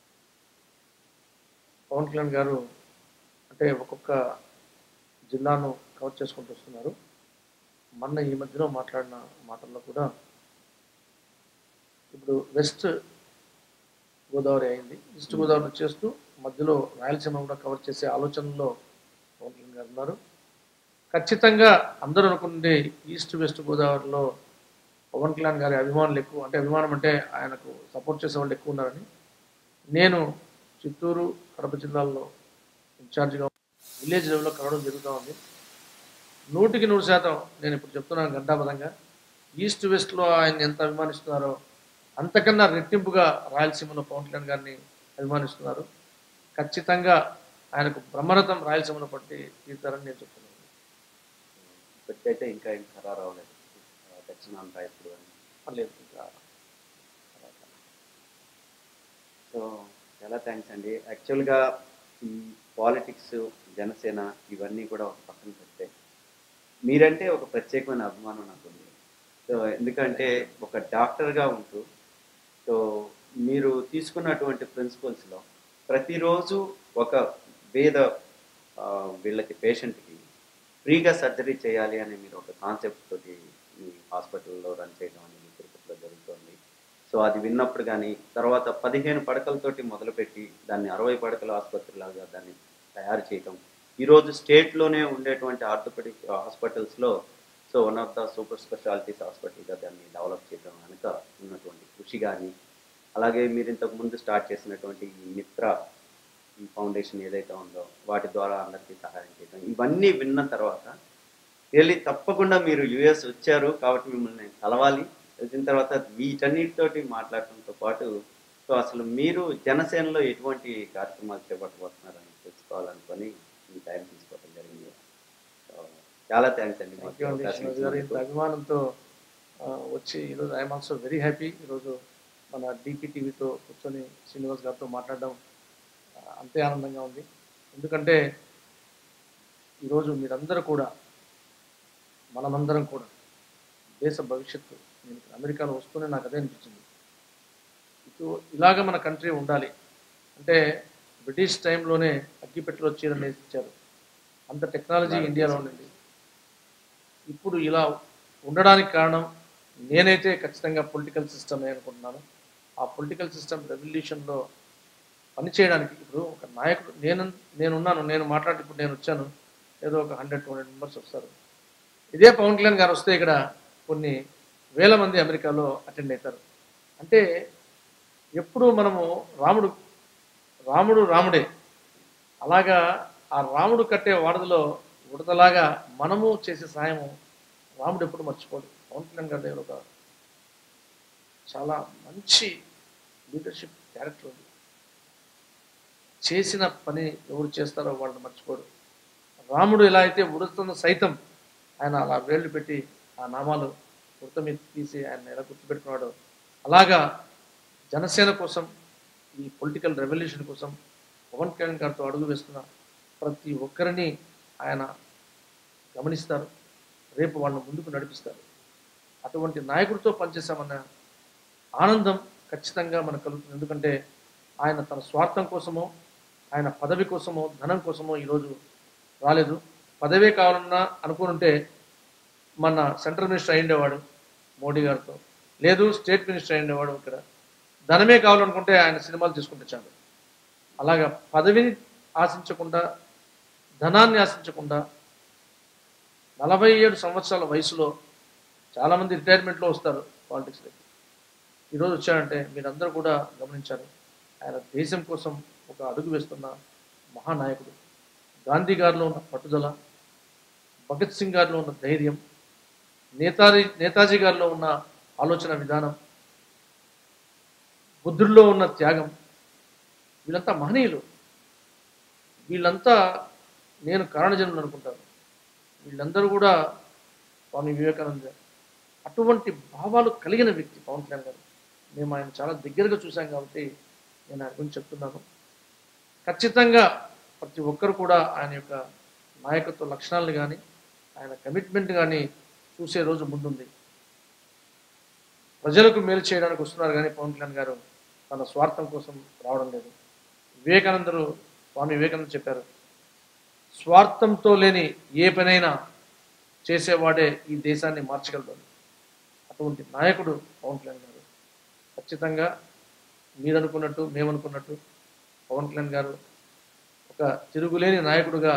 Speaker 2: పవన్ కళ్యాణ్ గారు అంటే ఒక్కొక్క జిల్లాను కవర్ చేసుకుంటూ వస్తున్నారు మొన్న ఈ మధ్యలో మాట్లాడిన మాటల్లో కూడా ఇప్పుడు వెస్ట్ గోదావరి అయింది ఈస్ట్ గోదావరి చేస్తూ మధ్యలో రాయలసీమ కూడా కవర్ చేసే ఆలోచనలో పవన్ కళ్యాణ్ గారు ఉన్నారు ఖచ్చితంగా అందరూ అనుకుంటే ఈస్ట్ వెస్ట్ గోదావరిలో పవన్ కళ్యాణ్ గారి అభిమానులు ఎక్కువ అంటే అభిమానం అంటే ఆయనకు సపోర్ట్ చేసే వాళ్ళు ఎక్కువ ఉన్నారని నేను చిత్తూరు కడప జిల్లాల్లో ఇన్ఛార్జిగా విలేజ్ లెవెల్లో కలవడం జరుగుతూ ఉంది నూటికి నూరు శాతం నేను ఇప్పుడు చెప్తున్నాను గంటాపదంగా ఈస్ట్ వెస్ట్లో ఆయన ఎంత అభిమానిస్తున్నారో అంతకన్నా రెట్టింపుగా రాయలసీమలో పవన్ కళ్యాణ్ గారిని అభిమానిస్తున్నారు ఖచ్చితంగా ఆయనకు బ్రహ్మరథం రాయలసీమలో పట్టి తీరుతారని నేను చెప్తున్నాను
Speaker 1: ఇప్పటికైతే ఇంకా ఏం ఖరారు అవ్వలేదు ఆ, దక్షిణాంధ్ర ఎప్పుడు అని
Speaker 2: లేదు ఇంకా
Speaker 1: సో చాలా థ్యాంక్స్ అండి యాక్చువల్గా ఈ పాలిటిక్స్ జనసేన ఇవన్నీ కూడా ఒక పక్కన పెడితే మీరంటే ఒక ప్రత్యేకమైన అభిమానం నాకు ఉంది సో ఎందుకంటే ఒక డాక్టర్గా ఉంటూ సో మీరు తీసుకున్నటువంటి ప్రిన్సిపల్స్లో ప్రతిరోజు ఒక వేద ఆ, వీళ్ళకి పేషెంట్కి ఫ్రీగా సర్జరీ చేయాలి అని మీరు ఒక కాన్సెప్ట్ తోటి మీ హాస్పిటల్లో రన్ చేయడం అనేది తిరుపతిలో జరుగుతుంది సో అది విన్నప్పుడు కానీ తర్వాత పదిహేను పడకలతోటి మొదలుపెట్టి దాన్ని అరవై పడకల ఆసుపత్రిలాగా దాన్ని తయారు చేయటం ఈరోజు స్టేట్లోనే ఉండేటువంటి ఆర్థోపెడిక్ హాస్పిటల్స్లో so one of the super specialities హాస్పిటల్గా దాన్ని డెవలప్ చేయడం వెనుక ఉన్నటువంటి కృషి కానీ అలాగే మీరు ఇంతకు ముందు స్టార్ట్ చేసినటువంటి ఈ మిత్ర ఈ ఫౌండేషన్ ఏదైతే ఉందో వాటి ద్వారా అందరికీ సహాయం చేయడం ఇవన్నీ విన్న తర్వాత వెళ్ళి తప్పకుండా మీరు యుఎస్ వచ్చారు కాబట్టి మిమ్మల్ని నేను కలవాలి వచ్చిన తర్వాత వీటన్నిటితోటి మాట్లాడటంతో పాటు సో అసలు మీరు జనసేనలో ఎటువంటి కార్యక్రమాలు చేపట్టబోతున్నారని తెలుసుకోవాలనుకొని ఈ టైం తీసుకోవడం జరిగింది సో చాలా థ్యాంక్స్ అండి
Speaker 2: థ్యాంక్
Speaker 1: మాకు
Speaker 2: యూ అండి
Speaker 1: అవకాశం
Speaker 2: శ్రీనివాస్ గారు ఇంత
Speaker 1: ఇచ్చినందుకు.
Speaker 2: అభిమానంతో ఆ, వచ్చి ఈరోజు ఐఎమ్ ఆల్సో వెరీ హ్యాపీ ఈరోజు మన డీపీ టీవీతో కూర్చొని శ్రీనివాస్ గారితో మాట్లాడడం ఆ, అంతే ఆనందంగా ఉంది ఎందుకంటే ఈరోజు మీరందరూ కూడా మనమందరం కూడా దేశ భవిష్యత్తు నేను ఇక్కడ అమెరికాలో వస్తూనే నాకు అదే అనిపించింది ఇటు ఇలాగ మన కంట్రీ ఉండాలి అంటే బ్రిటిష్ టైంలోనే అగ్గిపెట్టెలో చీరలు ఇచ్చారు అంత టెక్నాలజీ ఇండియాలో ఉండింది ఇప్పుడు ఇలా ఉండడానికి కారణం నేనైతే ఖచ్చితంగా పొలిటికల్ సిస్టమే అనుకుంటున్నాను ఆ పొలిటికల్ సిస్టమ్ రెవల్యూషన్లో పనిచేయడానికి ఇప్పుడు ఒక నాయకుడు నేను నేనున్నాను నేను మాట్లాడి ఇప్పుడు నేను వచ్చాను ఏదో ఒక హండ్రెడ్ టూ హండ్రెడ్ మెంబర్స్ వస్తారు ఇదే పవన్ కళ్యాణ్ గారు వస్తే ఇక్కడ కొన్ని వేల మంది అమెరికాలో అటెండ్ అవుతారు అంటే ఎప్పుడు మనము రాముడు రాముడు రాముడే అలాగా ఆ రాముడు కట్టే వాడదలో ఉడతలాగా మనము చేసే సాయము రాముడు ఎప్పుడు మర్చిపోడు పవన్ కళ్యాణ్ గారి దగ్గర ఒక చాలా మంచి లీడర్షిప్ క్యారెక్టర్ ఉంది చేసిన పని ఎవరు చేస్తారో వాళ్ళని మర్చిపోడు రాముడు ఎలా అయితే ఉడతను సైతం ఆయన అలా వేళ్ళు పెట్టి ఆ నామాలు ఉడత మీద తీసి ఆయన ఎలా గుర్తుపెట్టుకున్నాడో అలాగా జనసేన కోసం ఈ పొలిటికల్ రెవల్యూషన్ కోసం పవన్ కళ్యాణ్ గారితో అడుగు వేస్తున్న ప్రతి ఒక్కరిని ఆయన గమనిస్తారు రేపు వాళ్ళని ముందుకు నడిపిస్తారు అటువంటి నాయకుడితో పనిచేశామన్న ఆనందం ఖచ్చితంగా మనకు కలుగుతుంది ఎందుకంటే ఆయన తన స్వార్థం కోసమో ఆయన పదవి కోసమో ధనం కోసమో ఈరోజు రాలేదు పదవే కావాలన్నా అనుకుంటే మన సెంట్రల్ మినిస్టర్ అయ్యిండేవాడు మోడీ గారితో లేదు స్టేట్ మినిస్టర్ అయ్యిండేవాడు ఇక్కడ ధనమే కావాలనుకుంటే ఆయన సినిమాలు తీసుకుంటే చాలు అలాగా పదవిని ఆశించకుండా ధనాన్ని ఆశించకుండా నలభై ఏడు సంవత్సరాల వయసులో చాలామంది రిటైర్మెంట్లో వస్తారు పాలిటిక్స్లోకి ఈరోజు వచ్చారంటే మీరందరూ కూడా గమనించారు ఆయన దేశం కోసం ఒక అడుగు వేస్తున్న మహానాయకుడు గాంధీ గారిలో ఉన్న పట్టుదల భగత్ సింగ్ గారిలో ఉన్న ధైర్యం నేతాజీ నేతాజీ గారిలో ఉన్న ఆలోచన విధానం బుద్ధుడిలో ఉన్న త్యాగం వీళ్ళంతా మహనీయులు వీళ్ళంతా నేను కారణజనులు అనుకుంటాను వీళ్ళందరూ కూడా స్వామి వివేకానంద అటువంటి భావాలు కలిగిన వ్యక్తి పవన్ కళ్యాణ్ గారు మేము ఆయన చాలా దగ్గరగా చూసాం కాబట్టి నేను ఆయన గురించి చెప్తున్నాను ఖచ్చితంగా ప్రతి ఒక్కరు కూడా ఆయన యొక్క నాయకత్వ లక్షణాలను కానీ ఆయన కమిట్మెంట్ కానీ చూసే రోజు ముందుంది ప్రజలకు మేలు చేయడానికి వస్తున్నారు కానీ పవన్ కళ్యాణ్ గారు తన స్వార్థం కోసం రావడం లేదు వివేకానందరు స్వామి వివేకానంద చెప్పారు స్వార్థంతో లేని ఏ పనైనా చేసేవాడే ఈ దేశాన్ని మార్చగలడు అటువంటి నాయకుడు పవన్ కళ్యాణ్ గారు ఖచ్చితంగా మీరు అనుకున్నట్టు మేము అనుకున్నట్టు పవన్ కళ్యాణ్ గారు ఒక తిరుగులేని నాయకుడుగా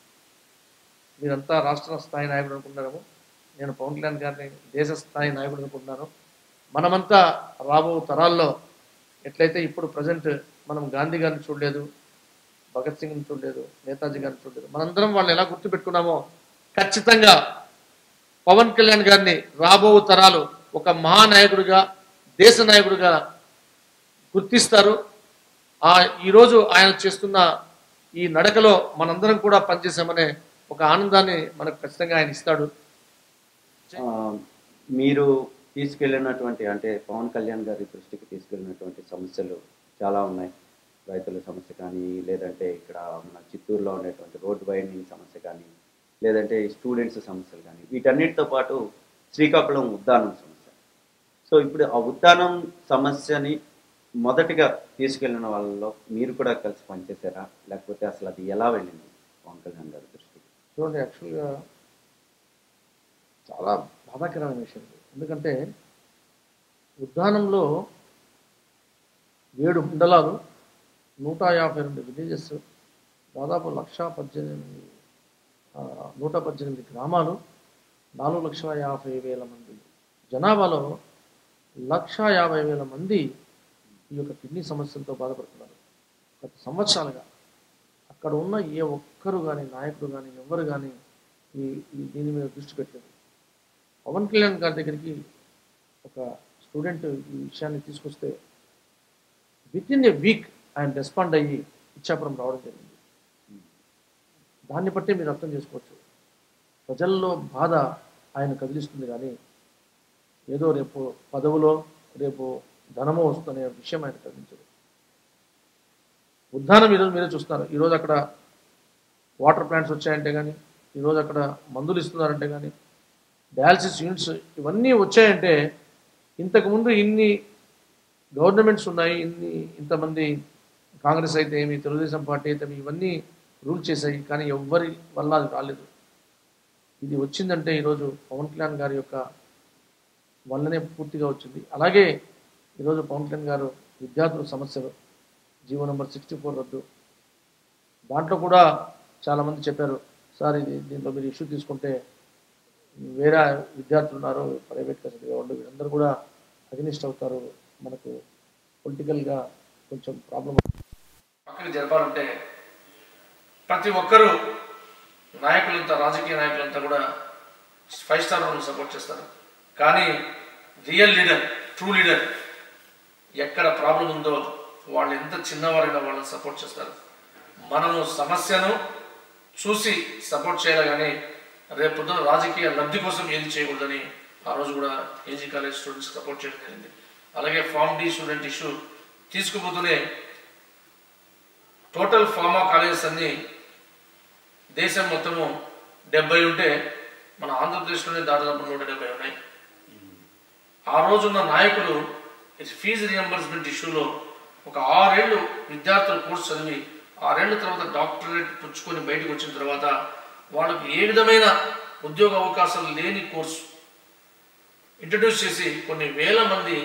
Speaker 2: మీరంతా రాష్ట్ర స్థాయి నాయకుడు అనుకుంటున్నాము నేను పవన్ కళ్యాణ్ గారిని దేశ స్థాయి నాయకుడు అనుకుంటున్నాను మనమంతా రాబో తరాల్లో ఎట్లయితే ఇప్పుడు ప్రజెంట్ మనం గాంధీ గారిని చూడలేదు భగత్ సింగ్ని చూడలేదు నేతాజీ గారిని చూడలేదు మనందరం వాళ్ళు ఎలా గుర్తుపెట్టుకున్నామో ఖచ్చితంగా పవన్ కళ్యాణ్ గారిని రాబో తరాలు ఒక మహానాయకుడిగా దేశ నాయకుడిగా గుర్తిస్తారు ఆ ఈరోజు ఆయన చేస్తున్న ఈ నడకలో మనందరం కూడా పనిచేసామనే ఒక ఆనందాన్ని మనకు ఖచ్చితంగా ఆయన ఇస్తాడు
Speaker 1: ఆ, మీరు తీసుకెళ్ళినటువంటి అంటే పవన్ కళ్యాణ్ గారి దృష్టికి తీసుకెళ్ళినటువంటి సమస్యలు చాలా ఉన్నాయి రైతుల సమస్య కానీ లేదంటే ఇక్కడ మన చిత్తూరులో ఉండేటువంటి రోడ్ వైండింగ్ సమస్య కానీ లేదంటే స్టూడెంట్స్ సమస్యలు కానీ వీటన్నిటితో పాటు శ్రీకాకుళం ఉద్దానం సమస్య సో ఇప్పుడు ఆ ఉద్దానం సమస్యని మొదటిగా తీసుకెళ్ళిన వాళ్ళలో మీరు కూడా కలిసి పనిచేశారా లేకపోతే అసలు అది ఎలా వెళ్ళింది పవన్ కళ్యాణ్ గారి దృష్టికి
Speaker 2: చూడండి యాక్చువల్గా చాలా బాధాకరమైన విషయం ఇది. ఎందుకంటే ఉద్యానంలో ఏడు మండలాలు నూట యాభై రెండు విలేజెస్ దాదాపు లక్ష పద్దెనిమిది ఆ, నూట పద్దెనిమిది గ్రామాలు నాలుగు లక్షల యాభై వేల మంది జనాభాలో లక్ష యాభై వేల మంది ఈ యొక్క కిడ్నీ సమస్యలతో బాధపడుతున్నారు గత సంవత్సరాలుగా అక్కడ ఉన్న ఏ ఒక్కరు కానీ నాయకుడు కానీ ఎవరు కానీ ఈ ఈ దీని మీద దృష్టి పెట్టలేదు పవన్ కళ్యాణ్ గారి దగ్గరికి ఒక స్టూడెంట్ ఈ విషయాన్ని తీసుకొస్తే విత్ ఇన్ ఏ వీక్ ఆయన రెస్పాండ్ అయ్యి ఇచ్చాపురం రావడం జరిగింది దాన్ని బట్టి మీరు అర్థం చేసుకోవచ్చు ప్రజల్లో బాధ ఆయన కదిలిస్తుంది కానీ ఏదో రేపు పదవులో రేపు ధనమో వస్తుందనే విషయం ఆయన కదిలించదు ఉద్దానం ఈరోజు మీరే చూస్తున్నారు ఈరోజు అక్కడ వాటర్ ప్లాంట్స్ వచ్చాయంటే కానీ ఈరోజు అక్కడ మందులు ఇస్తున్నారంటే కానీ డయాలసిస్ యూనిట్స్ ఇవన్నీ వచ్చాయంటే ఇంతకుముందు ఇన్ని గవర్నమెంట్స్ ఉన్నాయి ఇన్ని ఇంతమంది కాంగ్రెస్ అయితే ఏమి తెలుగుదేశం పార్టీ అయితే ఏమి, ఇవన్నీ రూల్ చేశాయి కానీ ఎవ్వరి వల్ల అది రాలేదు ఇది వచ్చిందంటే ఈరోజు పవన్ కళ్యాణ్ గారి యొక్క వల్లనే పూర్తిగా వచ్చింది అలాగే ఈరోజు పవన్ కళ్యాణ్ గారు విద్యార్థుల సమస్యలు జీవో నెంబర్ సిక్స్టీ ఫోర్ రద్దు దాంట్లో కూడా చాలామంది చెప్పారు సార్ ఇది దీంట్లో మీరు ఇష్యూ తీసుకుంటే వేరే విద్యార్థులు ఉన్నారు ప్రైవేట్గా చదివే వాళ్ళు వీళ్ళందరూ కూడా అగ్నిస్ట్ అవుతారు మనకు పొలిటికల్గా కొంచెం ప్రాబ్లం పక్కకి జరపాలంటే ప్రతి ఒక్కరూ నాయకులంతా రాజకీయ నాయకులంతా కూడా ఫైవ్ స్టార్ వాళ్ళని సపోర్ట్ చేస్తారు కానీ రియల్ లీడర్ ట్రూ లీడర్ ఎక్కడ ప్రాబ్లం ఉందో వాళ్ళు ఎంత చిన్నవారైనా వాళ్ళని సపోర్ట్ చేస్తారు మనము సమస్యను చూసి సపోర్ట్ చేయాలి కానీ రేపు పొద్దున రాజకీయ లబ్ధి కోసం ఏది చేయకూడదని ఆ రోజు కూడా ఏజీ కాలేజ్ స్టూడెంట్స్ సపోర్ట్ చేయడం జరిగింది అలాగే ఫార్మ్ డి స్టూడెంట్ ఇష్యూ తీసుకుపోతూనే టోటల్ ఫార్మా కాలేజెస్ అన్ని దేశం మొత్తము డెబ్బై ఉంటే మన ఆంధ్రప్రదేశ్లోనే దాదాపు నూట డెబ్బై ఉన్నాయి ఆ రోజున్న నాయకులు ఈ ఫీజు రియంబర్స్మెంట్ ఇష్యూలో ఒక ఆరేళ్ళు విద్యార్థులు కోర్సు చదివి ఆరేళ్ల తర్వాత డాక్టరేట్ పుచ్చుకొని బయటకు వచ్చిన తర్వాత వాళ్ళకి ఏ విధమైన ఉద్యోగ అవకాశాలు లేని కోర్సు ఇంట్రడ్యూస్ చేసి కొన్ని వేల మంది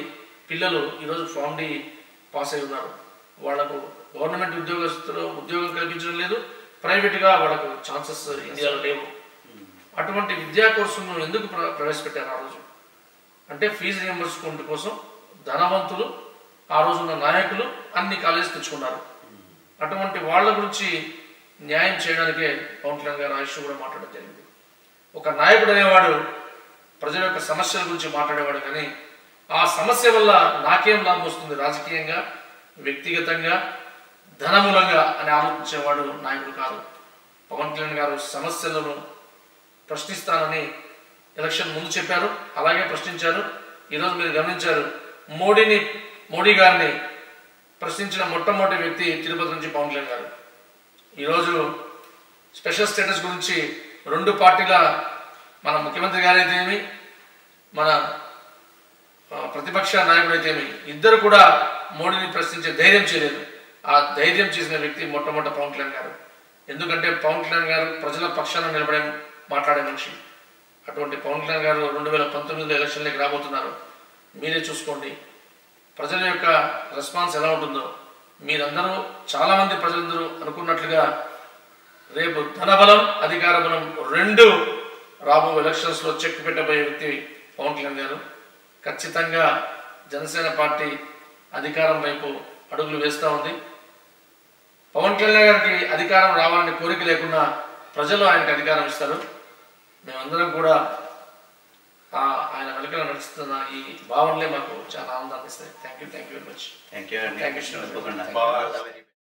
Speaker 2: పిల్లలు ఈరోజు ఫామ్ డి పాస్ అయి ఉన్నారు వాళ్ళకు గవర్నమెంట్ ఉద్యోగస్తులు ఉద్యోగం కల్పించడం లేదు ప్రైవేట్గా వాళ్ళకు ఛాన్సెస్ ఇండియాలో లేవు అటువంటి విద్యా కోర్సును ఎందుకు ప్ర- ప్రవేశపెట్టారు ఆ రోజు అంటే ఫీజు రియంబర్స్మెంట్ కోసం ధనవంతులు ఆ రోజున్న నాయకులు అన్ని కాలేజీలు తెచ్చుకున్నారు అటువంటి వాళ్ళ గురించి న్యాయం చేయడానికే పవన్ కళ్యాణ్ గారు ఆయుష్ కూడా మాట్లాడడం జరిగింది ఒక నాయకుడు అనేవాడు ప్రజల యొక్క సమస్యల గురించి మాట్లాడేవాడు కానీ ఆ సమస్య వల్ల నాకేం లాభం వస్తుంది రాజకీయంగా వ్యక్తిగతంగా ధనమూలంగా అని ఆలోచించేవాడు నాయకుడు కాదు పవన్ కళ్యాణ్ గారు సమస్యలను ప్రశ్నిస్తానని ఎలక్షన్ ముందు చెప్పారు అలాగే ప్రశ్నించారు ఈరోజు మీరు గమనించారు మోడీని మోడీ గారిని ప్రశ్నించిన మొట్టమొదటి వ్యక్తి తిరుపతి నుంచి పవన్ కళ్యాణ్ గారు ఈరోజు స్పెషల్ స్టేటస్ గురించి రెండు పార్టీల మన ముఖ్యమంత్రి గారైతేమి మన ఆ, ప్రతిపక్ష నాయకుడైతేమి ఇద్దరు కూడా మోడీని ప్రశ్నించే ధైర్యం చేయలేదు ఆ ధైర్యం చేసిన వ్యక్తి మొట్టమొదటి పవన్ కళ్యాణ్ గారు ఎందుకంటే పవన్ కళ్యాణ్ గారు ప్రజల పక్షాన నిలబడే మాట్లాడే మనిషి అటువంటి పవన్ కళ్యాణ్ గారు రెండు వేల పంతొమ్మిదిలో ఎలక్షన్లోకి రాబోతున్నారు మీరే చూసుకోండి ప్రజల యొక్క రెస్పాన్స్ ఎలా ఉంటుందో మీరందరూ చాలామంది ప్రజలందరూ అనుకున్నట్లుగా రేపు ధనబలం అధికార బలం రెండు రాబో ఎలక్షన్స్లో చెక్ పెట్టబోయే వ్యక్తి పవన్ కళ్యాణ్ గారు ఖచ్చితంగా జనసేన పార్టీ అధికారం వైపు అడుగులు వేస్తూ ఉంది పవన్ కళ్యాణ్ గారికి అధికారం రావాలని కోరిక లేకుండా ప్రజలు ఆయనకు అధికారం ఇస్తారు మేమందరం కూడా ఆ ఆయన వెనకాల నడుస్తున్న ఈ భావనలే మాకు చాలా ఆనందాన్ని ఇస్తాయి thank you thank you very much
Speaker 3: thank you అండి
Speaker 2: Thank you, Srinivas.
Speaker 3: తప్పకుండా